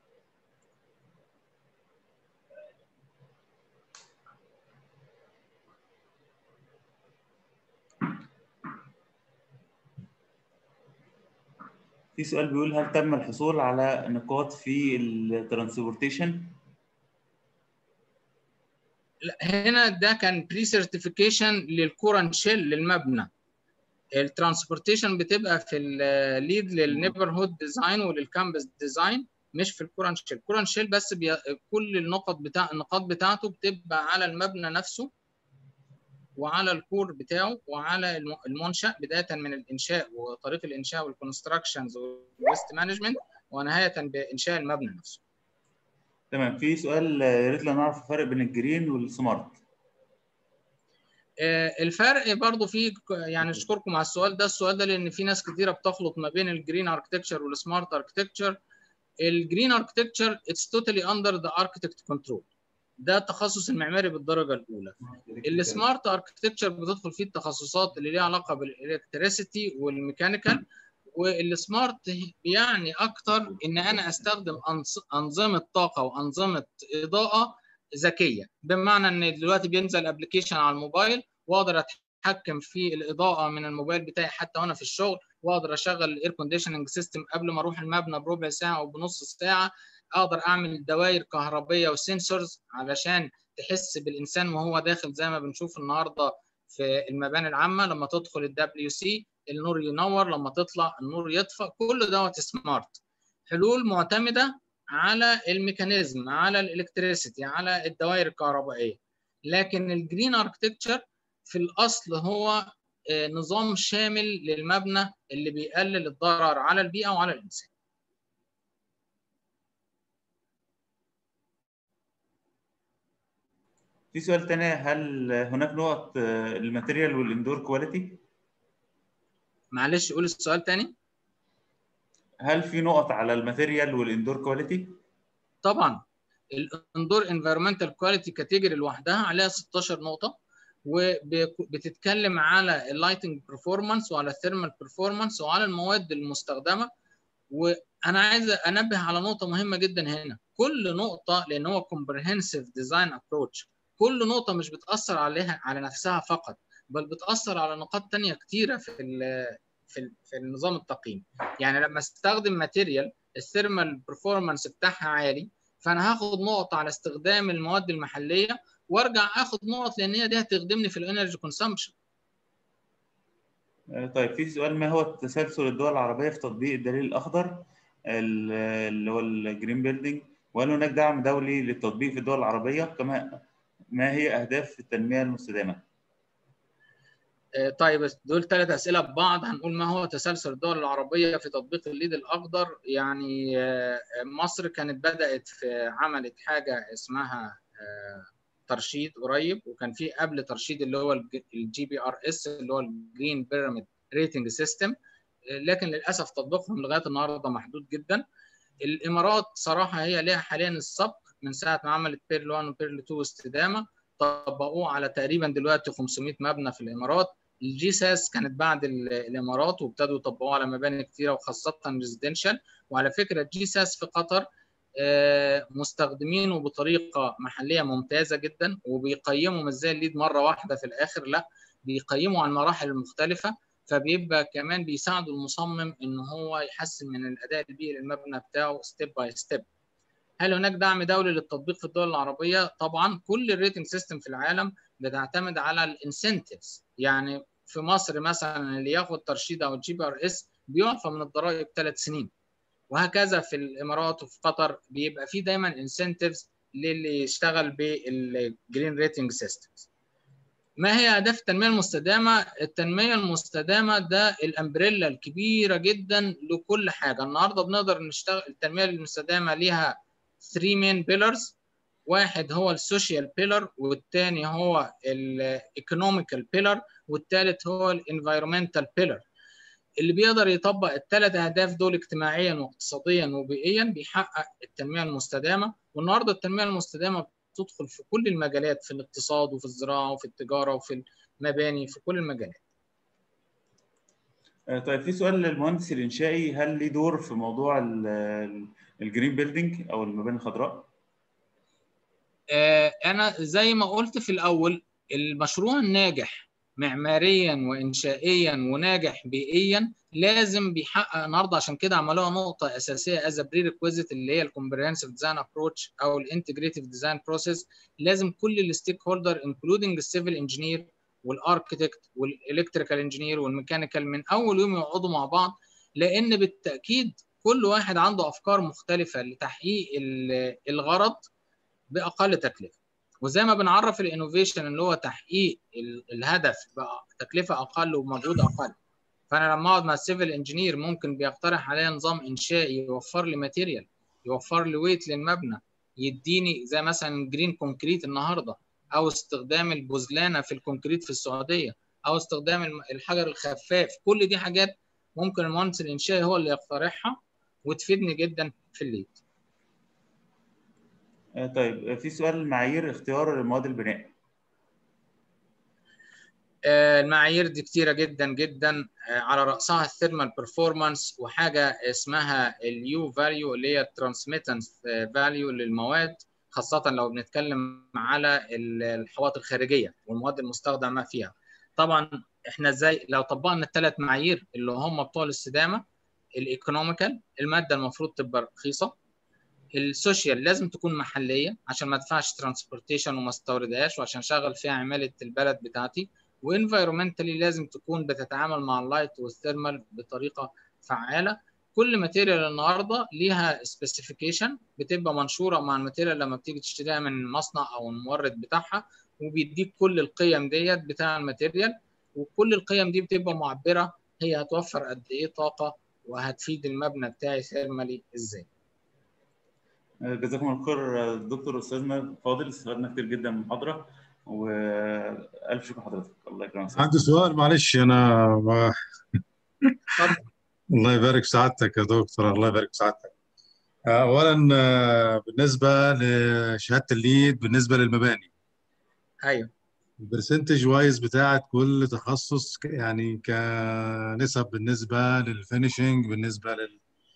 في سؤال بيقول هل تم الحصول على نقاط في الترانسبورتيشن؟ هنا ده كان بري سيرتيفيكيشن للكورنت شيل للمبنى الترانسبورتيشن بتبقى في الليد للنيبرهود ديزاين وللكامبس ديزاين مش في الكورن شيل الكورن شيل بس بي... كل النقط بتاع النقاط بتاعته بتبقى على المبنى نفسه وعلى الكور بتاعه وعلى المنشا بدايه من الانشاء وطريق الانشاء والكونستراكشنز والويست مانجمنت ونهايه بانشاء المبنى نفسه تمام في سؤال يا ريت لو نعرف الفرق بين الجرين والسمارت الفرق برضو في يعني اشكركم على السؤال ده السؤال ده لان في ناس كتيره بتخلط ما بين الجرين اركتكتشر والسمارت اركتكتشر الجرين اركتكتشر اتس توتالي اندر ذا اركتكت كنترول ده التخصص المعماري بالدرجه الاولى السمارت اركتكتشر بتدخل فيه التخصصات اللي ليها علاقه بالالكتريسيتي والميكانيكال والسمارت يعني اكتر ان انا استخدم انظمه طاقه وانظمه اضاءه ذكيه بمعنى ان دلوقتي بينزل ابلكيشن على الموبايل واقدر اتحكم في الاضاءه من الموبايل بتاعي حتى وانا في الشغل واقدر اشغل الاير كونديشننج سيستم قبل ما اروح المبنى بربع ساعه او بنص ساعه اقدر اعمل دوائر كهربيه وسنسورز علشان تحس بالانسان وهو داخل زي ما بنشوف النهارده في المباني العامه لما تدخل الدبليو سي النور ينور لما تطلع النور يطفى كل دوت سمارت حلول معتمده على الميكانيزم على الالكتريسيتي على الدوائر الكهربائيه لكن الجرين اركتكتشر في الاصل هو نظام شامل للمبنى اللي بيقلل الضرر على البيئه وعلى الانسان في سؤال تاني هل هناك نقط الماتيريال والاندور كواليتي؟ معلش قول السؤال تاني هل في نقط على الماتيريال والاندور كواليتي؟ طبعا الاندور انفيرمنتال كواليتي كاتيجوري لوحدها عليها 16 نقطه وبتتكلم على اللايتنج برفورمانس وعلى الثيرمال برفورمانس وعلى المواد المستخدمه وانا عايز انبه على نقطه مهمه جدا هنا كل نقطه لان هو كومبريهنسيف ديزاين ابروتش كل نقطه مش بتاثر عليها على نفسها فقط بل بتاثر على نقاط ثانيه كتيره في في في النظام التقييم يعني لما استخدم ماتيريال الثيرمال برفورمانس بتاعها عالي فانا هاخد نقط على استخدام المواد المحليه وارجع اخد نقط لان هي دي هتخدمني في الانرجي كونسامبشن طيب في سؤال ما هو تسلسل الدول العربيه في تطبيق الدليل الاخضر اللي هو الجرين بيلدينج وهل هناك دعم دولي للتطبيق في الدول العربيه كما ما هي اهداف التنميه المستدامه طيب دول ثلاث اسئله ببعض هنقول ما هو تسلسل الدول العربيه في تطبيق الليد الاخضر يعني مصر كانت بدات في عملت حاجه اسمها ترشيد قريب وكان في قبل ترشيد اللي هو الجي بي ار اس اللي هو الجرين بيراميد ريتنج سيستم لكن للاسف تطبيقهم لغايه النهارده محدود جدا الامارات صراحه هي ليها حاليا السبق من ساعه ما عملت بيرل 1 وبيرل 2 استدامه طبقوه على تقريبا دلوقتي 500 مبنى في الامارات الجي ساس كانت بعد الامارات وابتدوا يطبقوه على مباني كثيره وخاصه ريزيدنشال وعلى فكره الجي ساس في قطر مستخدمينه بطريقه محليه ممتازه جدا وبيقيموا مش زي الليد مره واحده في الاخر لا بيقيموا على المراحل المختلفه فبيبقى كمان بيساعدوا المصمم ان هو يحسن من الاداء البيئي للمبنى بتاعه ستيب باي ستيب هل هناك دعم دولي للتطبيق في الدول العربيه طبعا كل الريتنج سيستم في العالم بتعتمد على الانسنتيفز يعني في مصر مثلا اللي ياخد ترشيد او الجي بي ار اس بيعفى من الضرائب ثلاث سنين وهكذا في الامارات وفي قطر بيبقى في دايما انسنتيفز للي يشتغل بالجرين ريتنج سيستمز ما هي اهداف التنميه المستدامه التنميه المستدامه ده الامبريلا الكبيره جدا لكل حاجه النهارده بنقدر نشتغل التنميه المستدامه ليها 3 مين بيلرز واحد هو السوشيال بيلر والثاني هو الايكونوميكال بيلر والثالث هو الانفايرمنتال بيلر اللي بيقدر يطبق الثلاث اهداف دول اجتماعيا واقتصاديا وبيئيا بيحقق التنميه المستدامه والنهارده التنميه المستدامه بتدخل في كل المجالات في الاقتصاد وفي الزراعه وفي التجاره وفي المباني في كل المجالات. طيب في سؤال للمهندس الانشائي هل ليه دور في موضوع الجرين بيلدينج او المباني الخضراء؟ انا زي ما قلت في الاول المشروع الناجح معماريا وانشائيا وناجح بيئيا لازم بيحقق النهارده عشان كده عملوها نقطه اساسيه از بري ريكويزيت اللي هي الكومبريهنسيف ديزاين ابروتش او الانتجريتيف ديزاين بروسيس لازم كل الستيك هولدر انكلودنج السيفل انجينير والاركتكت والالكتريكال انجينير والميكانيكال من اول يوم يقعدوا مع بعض لان بالتاكيد كل واحد عنده افكار مختلفه لتحقيق الغرض باقل تكلفه وزي ما بنعرف الانوفيشن اللي هو تحقيق الهدف بتكلفه اقل ومجهود اقل فانا لما اقعد مع السيفل انجينير ممكن بيقترح عليا نظام انشائي يوفر لي ماتيريال يوفر لي ويت للمبنى يديني زي مثلا جرين كونكريت النهارده او استخدام البوزلانه في الكونكريت في السعوديه او استخدام الحجر الخفاف كل دي حاجات ممكن المهندس الانشائي هو اللي يقترحها وتفيدني جدا في الليد طيب في سؤال معايير اختيار مواد البناء المعايير دي كتيرة جدا جدا على رأسها الثيرمال بيرفورمانس وحاجة اسمها اليو فاليو اللي هي الترانسميتنس فاليو للمواد خاصة لو بنتكلم على الحواضر الخارجية والمواد المستخدمة فيها طبعا احنا ازاي لو طبقنا الثلاث معايير اللي هم بتوع الاستدامة الايكونوميكال المادة المفروض تبقى رخيصة السوشيال لازم تكون محلية عشان ما ادفعش ترانسبورتيشن وما استوردهاش وعشان اشغل فيها عمالة البلد بتاعتي وانفايرمنتالي لازم تكون بتتعامل مع اللايت والثيرمال بطريقه فعاله كل ماتيريال النهارده ليها سبيسيفيكيشن بتبقى منشوره مع الماتيريال لما بتيجي تشتريها من مصنع او المورد بتاعها وبيديك كل القيم ديت بتاع الماتيريال وكل القيم دي بتبقى معبره هي هتوفر قد ايه طاقه وهتفيد المبنى بتاعي ثيرمالي ازاي جزاكم الله خير دكتور استاذنا فاضل استفدنا كتير جدا من المحاضره والف شكر لحضرتك الله يكرمك عندي سؤال معلش انا ما... الله يبارك في سعادتك يا دكتور الله يبارك في سعادتك اولا بالنسبه لشهاده الليد بالنسبه للمباني ايوه البرسنتج وايز بتاعت كل تخصص يعني كنسب بالنسبه للفينشنج بالنسبه لل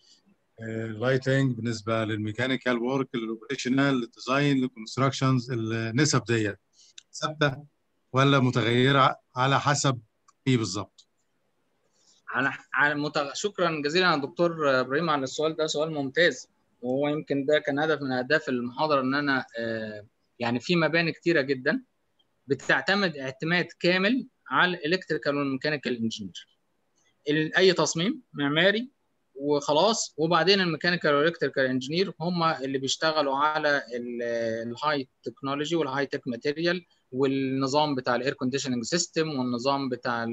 اللايتنج بالنسبه للميكانيكال ورك للاوبريشنال للديزاين للكونستراكشنز النسب ديت ثابته ولا متغيره على حسب ايه بالظبط؟ على على متغ... شكرا جزيلا يا دكتور ابراهيم على السؤال ده سؤال ممتاز وهو يمكن ده كان هدف من اهداف المحاضره ان انا يعني في مباني كتيره جدا بتعتمد اعتماد كامل على الالكتريكال والميكانيكال انجينير اي تصميم معماري وخلاص وبعدين الميكانيكال والالكتريكال انجينير هم اللي بيشتغلوا على الهاي تكنولوجي والهاي تك ماتيريال والنظام بتاع الاير كونديشننج سيستم والنظام بتاع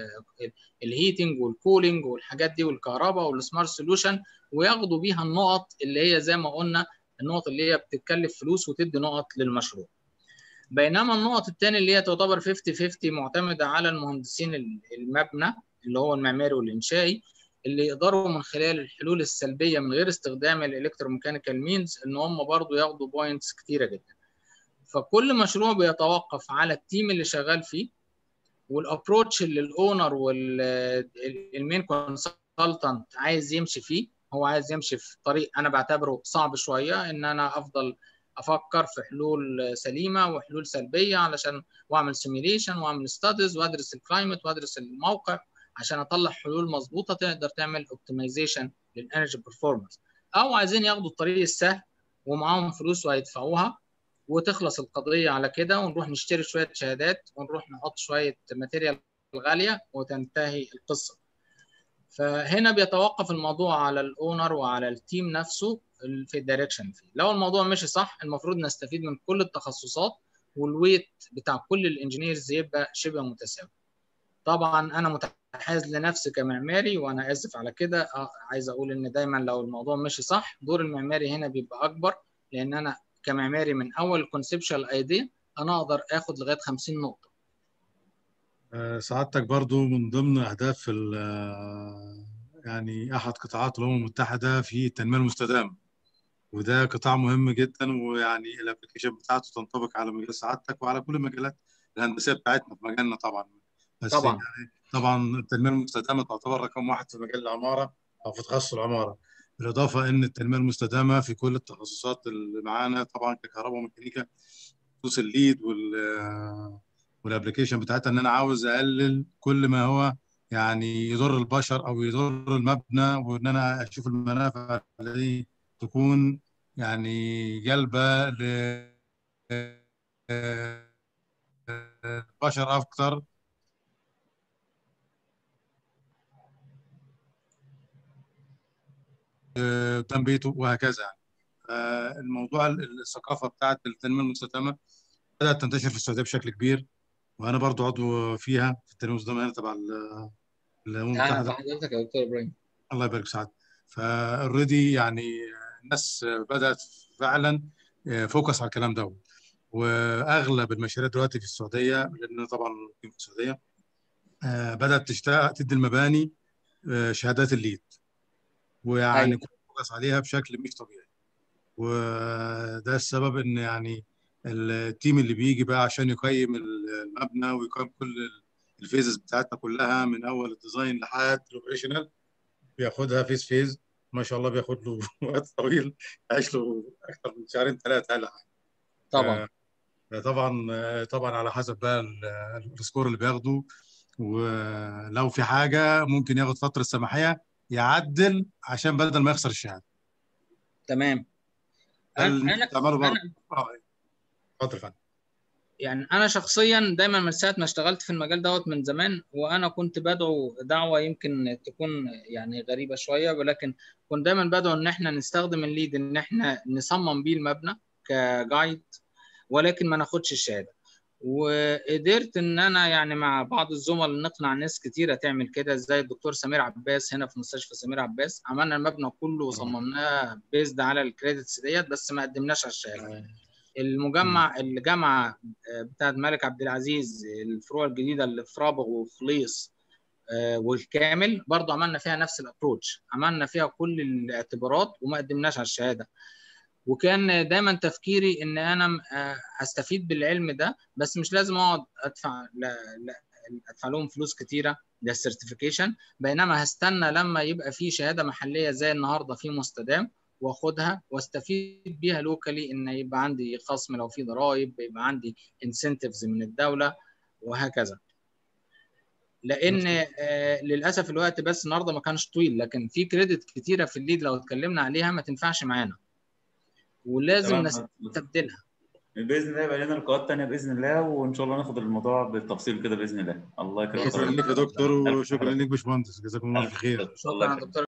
الهيتنج والكولينج والحاجات دي والكهرباء والسمارت سوليوشن وياخدوا بيها النقط اللي هي زي ما قلنا النقط اللي هي بتتكلف فلوس وتدي نقط للمشروع بينما النقط الثانيه اللي هي تعتبر 50 50 معتمده على المهندسين المبنى اللي هو المعماري والانشائي اللي يقدروا من خلال الحلول السلبيه من غير استخدام الالكتروميكانيكال مينز ان هم برضو ياخدوا بوينتس كتيره جدا فكل مشروع بيتوقف على التيم اللي شغال فيه والابروتش اللي الاونر والمين كونسلتنت عايز يمشي فيه هو عايز يمشي في طريق انا بعتبره صعب شويه ان انا افضل افكر في حلول سليمه وحلول سلبيه علشان واعمل سيميليشن واعمل ستاديز وادرس الكلايمت وادرس الموقع عشان اطلع حلول مظبوطه تقدر تعمل اوبتمايزيشن للانرجي بيرفورمانس او عايزين ياخدوا الطريق السهل ومعاهم فلوس وهيدفعوها وتخلص القضيه على كده ونروح نشتري شويه شهادات ونروح نحط شويه ماتيريال غاليه وتنتهي القصه فهنا بيتوقف الموضوع على الاونر وعلى التيم نفسه في الدايركشن فيه لو الموضوع مشي صح المفروض نستفيد من كل التخصصات والويت بتاع كل الانجينيرز يبقى شبه متساوي طبعا انا متحيز لنفسي كمعماري وانا اسف على كده عايز اقول ان دايما لو الموضوع مشي صح دور المعماري هنا بيبقى اكبر لان انا كمعماري من اول الكونسبشوال ايديا انا اقدر اخد لغايه 50 نقطه سعادتك برضو من ضمن اهداف يعني احد قطاعات الامم المتحده في التنميه المستدامه وده قطاع مهم جدا ويعني الابلكيشن بتاعته تنطبق على مجال سعادتك وعلى كل المجالات الهندسيه بتاعتنا في مجالنا طبعا بس طبعا يعني طبعا التنميه المستدامه تعتبر رقم واحد في مجال العماره او في تخصص العماره بالاضافه ان التنميه المستدامه في كل التخصصات اللي معانا طبعا ككهرباء وميكانيكا خصوص الليد وال والابلكيشن بتاعتها ان انا عاوز اقلل كل ما هو يعني يضر البشر او يضر المبنى وان انا اشوف المنافع اللي تكون يعني جلبه ل بشر اكتر قدام بيته وهكذا يعني الموضوع الثقافه بتاعت التنميه المستدامه بدات تنتشر في السعوديه بشكل كبير وانا برضو عضو فيها في التنميه المستدامه هنا تبع الامم المتحده حضرتك يا دكتور ابراهيم الله يبارك سعد فاوريدي يعني الناس بدات فعلا فوكس على الكلام ده واغلب المشاريع دلوقتي في السعوديه لان طبعا في السعوديه بدات تشتغل تدي المباني شهادات الليد ويعني أيوة. فوكس عليها بشكل مش طبيعي وده السبب ان يعني التيم اللي بيجي بقى عشان يقيم المبنى ويقيم كل الفيزز بتاعتنا كلها من اول الديزاين لحد الاوبريشنال بياخدها فيز فيز ما شاء الله بياخد له وقت طويل عايش له اكثر من شهرين ثلاثه ولا حاجه طبعا طبعا طبعا على حسب بقى السكور اللي بياخده ولو في حاجه ممكن ياخد فتره سماحيه يعدل عشان بدل ما يخسر الشهاده تمام انا انا تعمله برضه أنا- اتفضل فندم يعني انا شخصيا دايما من ساعه ما اشتغلت في المجال دوت من زمان وانا كنت بدعو دعوه يمكن تكون يعني غريبه شويه ولكن كنت دايما بدعو ان احنا نستخدم الليد ان احنا نصمم بيه المبنى كجايد ولكن ما ناخدش الشهاده وقدرت ان انا يعني مع بعض الزملاء نقنع ناس كتيره تعمل كده زي الدكتور سمير عباس هنا في مستشفى سمير عباس عملنا المبنى كله وصممناه بيزد على الكريدتس ديت بس ما قدمناش على الشهاده المجمع الجامعه بتاعت الملك عبد العزيز الفروع الجديده اللي في رابغ وفليص آه، والكامل برضو عملنا فيها نفس الابروتش عملنا فيها كل الاعتبارات وما قدمناش على الشهاده وكان دايما تفكيري ان انا م- آه، استفيد بالعلم ده بس مش لازم اقعد ادفع لا لا ادفع لهم فلوس كتيره للسيرتيفيكيشن بينما هستنى لما يبقى في شهاده محليه زي النهارده في مستدام واخدها واستفيد بيها لوكالي ان يبقى عندي خصم لو في ضرائب يبقى عندي انسنتيفز من الدوله وهكذا لان آه للاسف الوقت بس النهارده ما كانش طويل لكن في كريدت كتيره في الليد لو اتكلمنا عليها ما تنفعش معانا ولازم تمام. نستبدلها باذن الله يبقى لنا لقاءات تانية باذن الله وان شاء الله ناخد الموضوع بالتفصيل كده باذن الله الله يكرمك شكرا لك يا دكتور وشكرا لك باشمهندس جزاكم الله خير الله شكرا يا يخليك. دكتور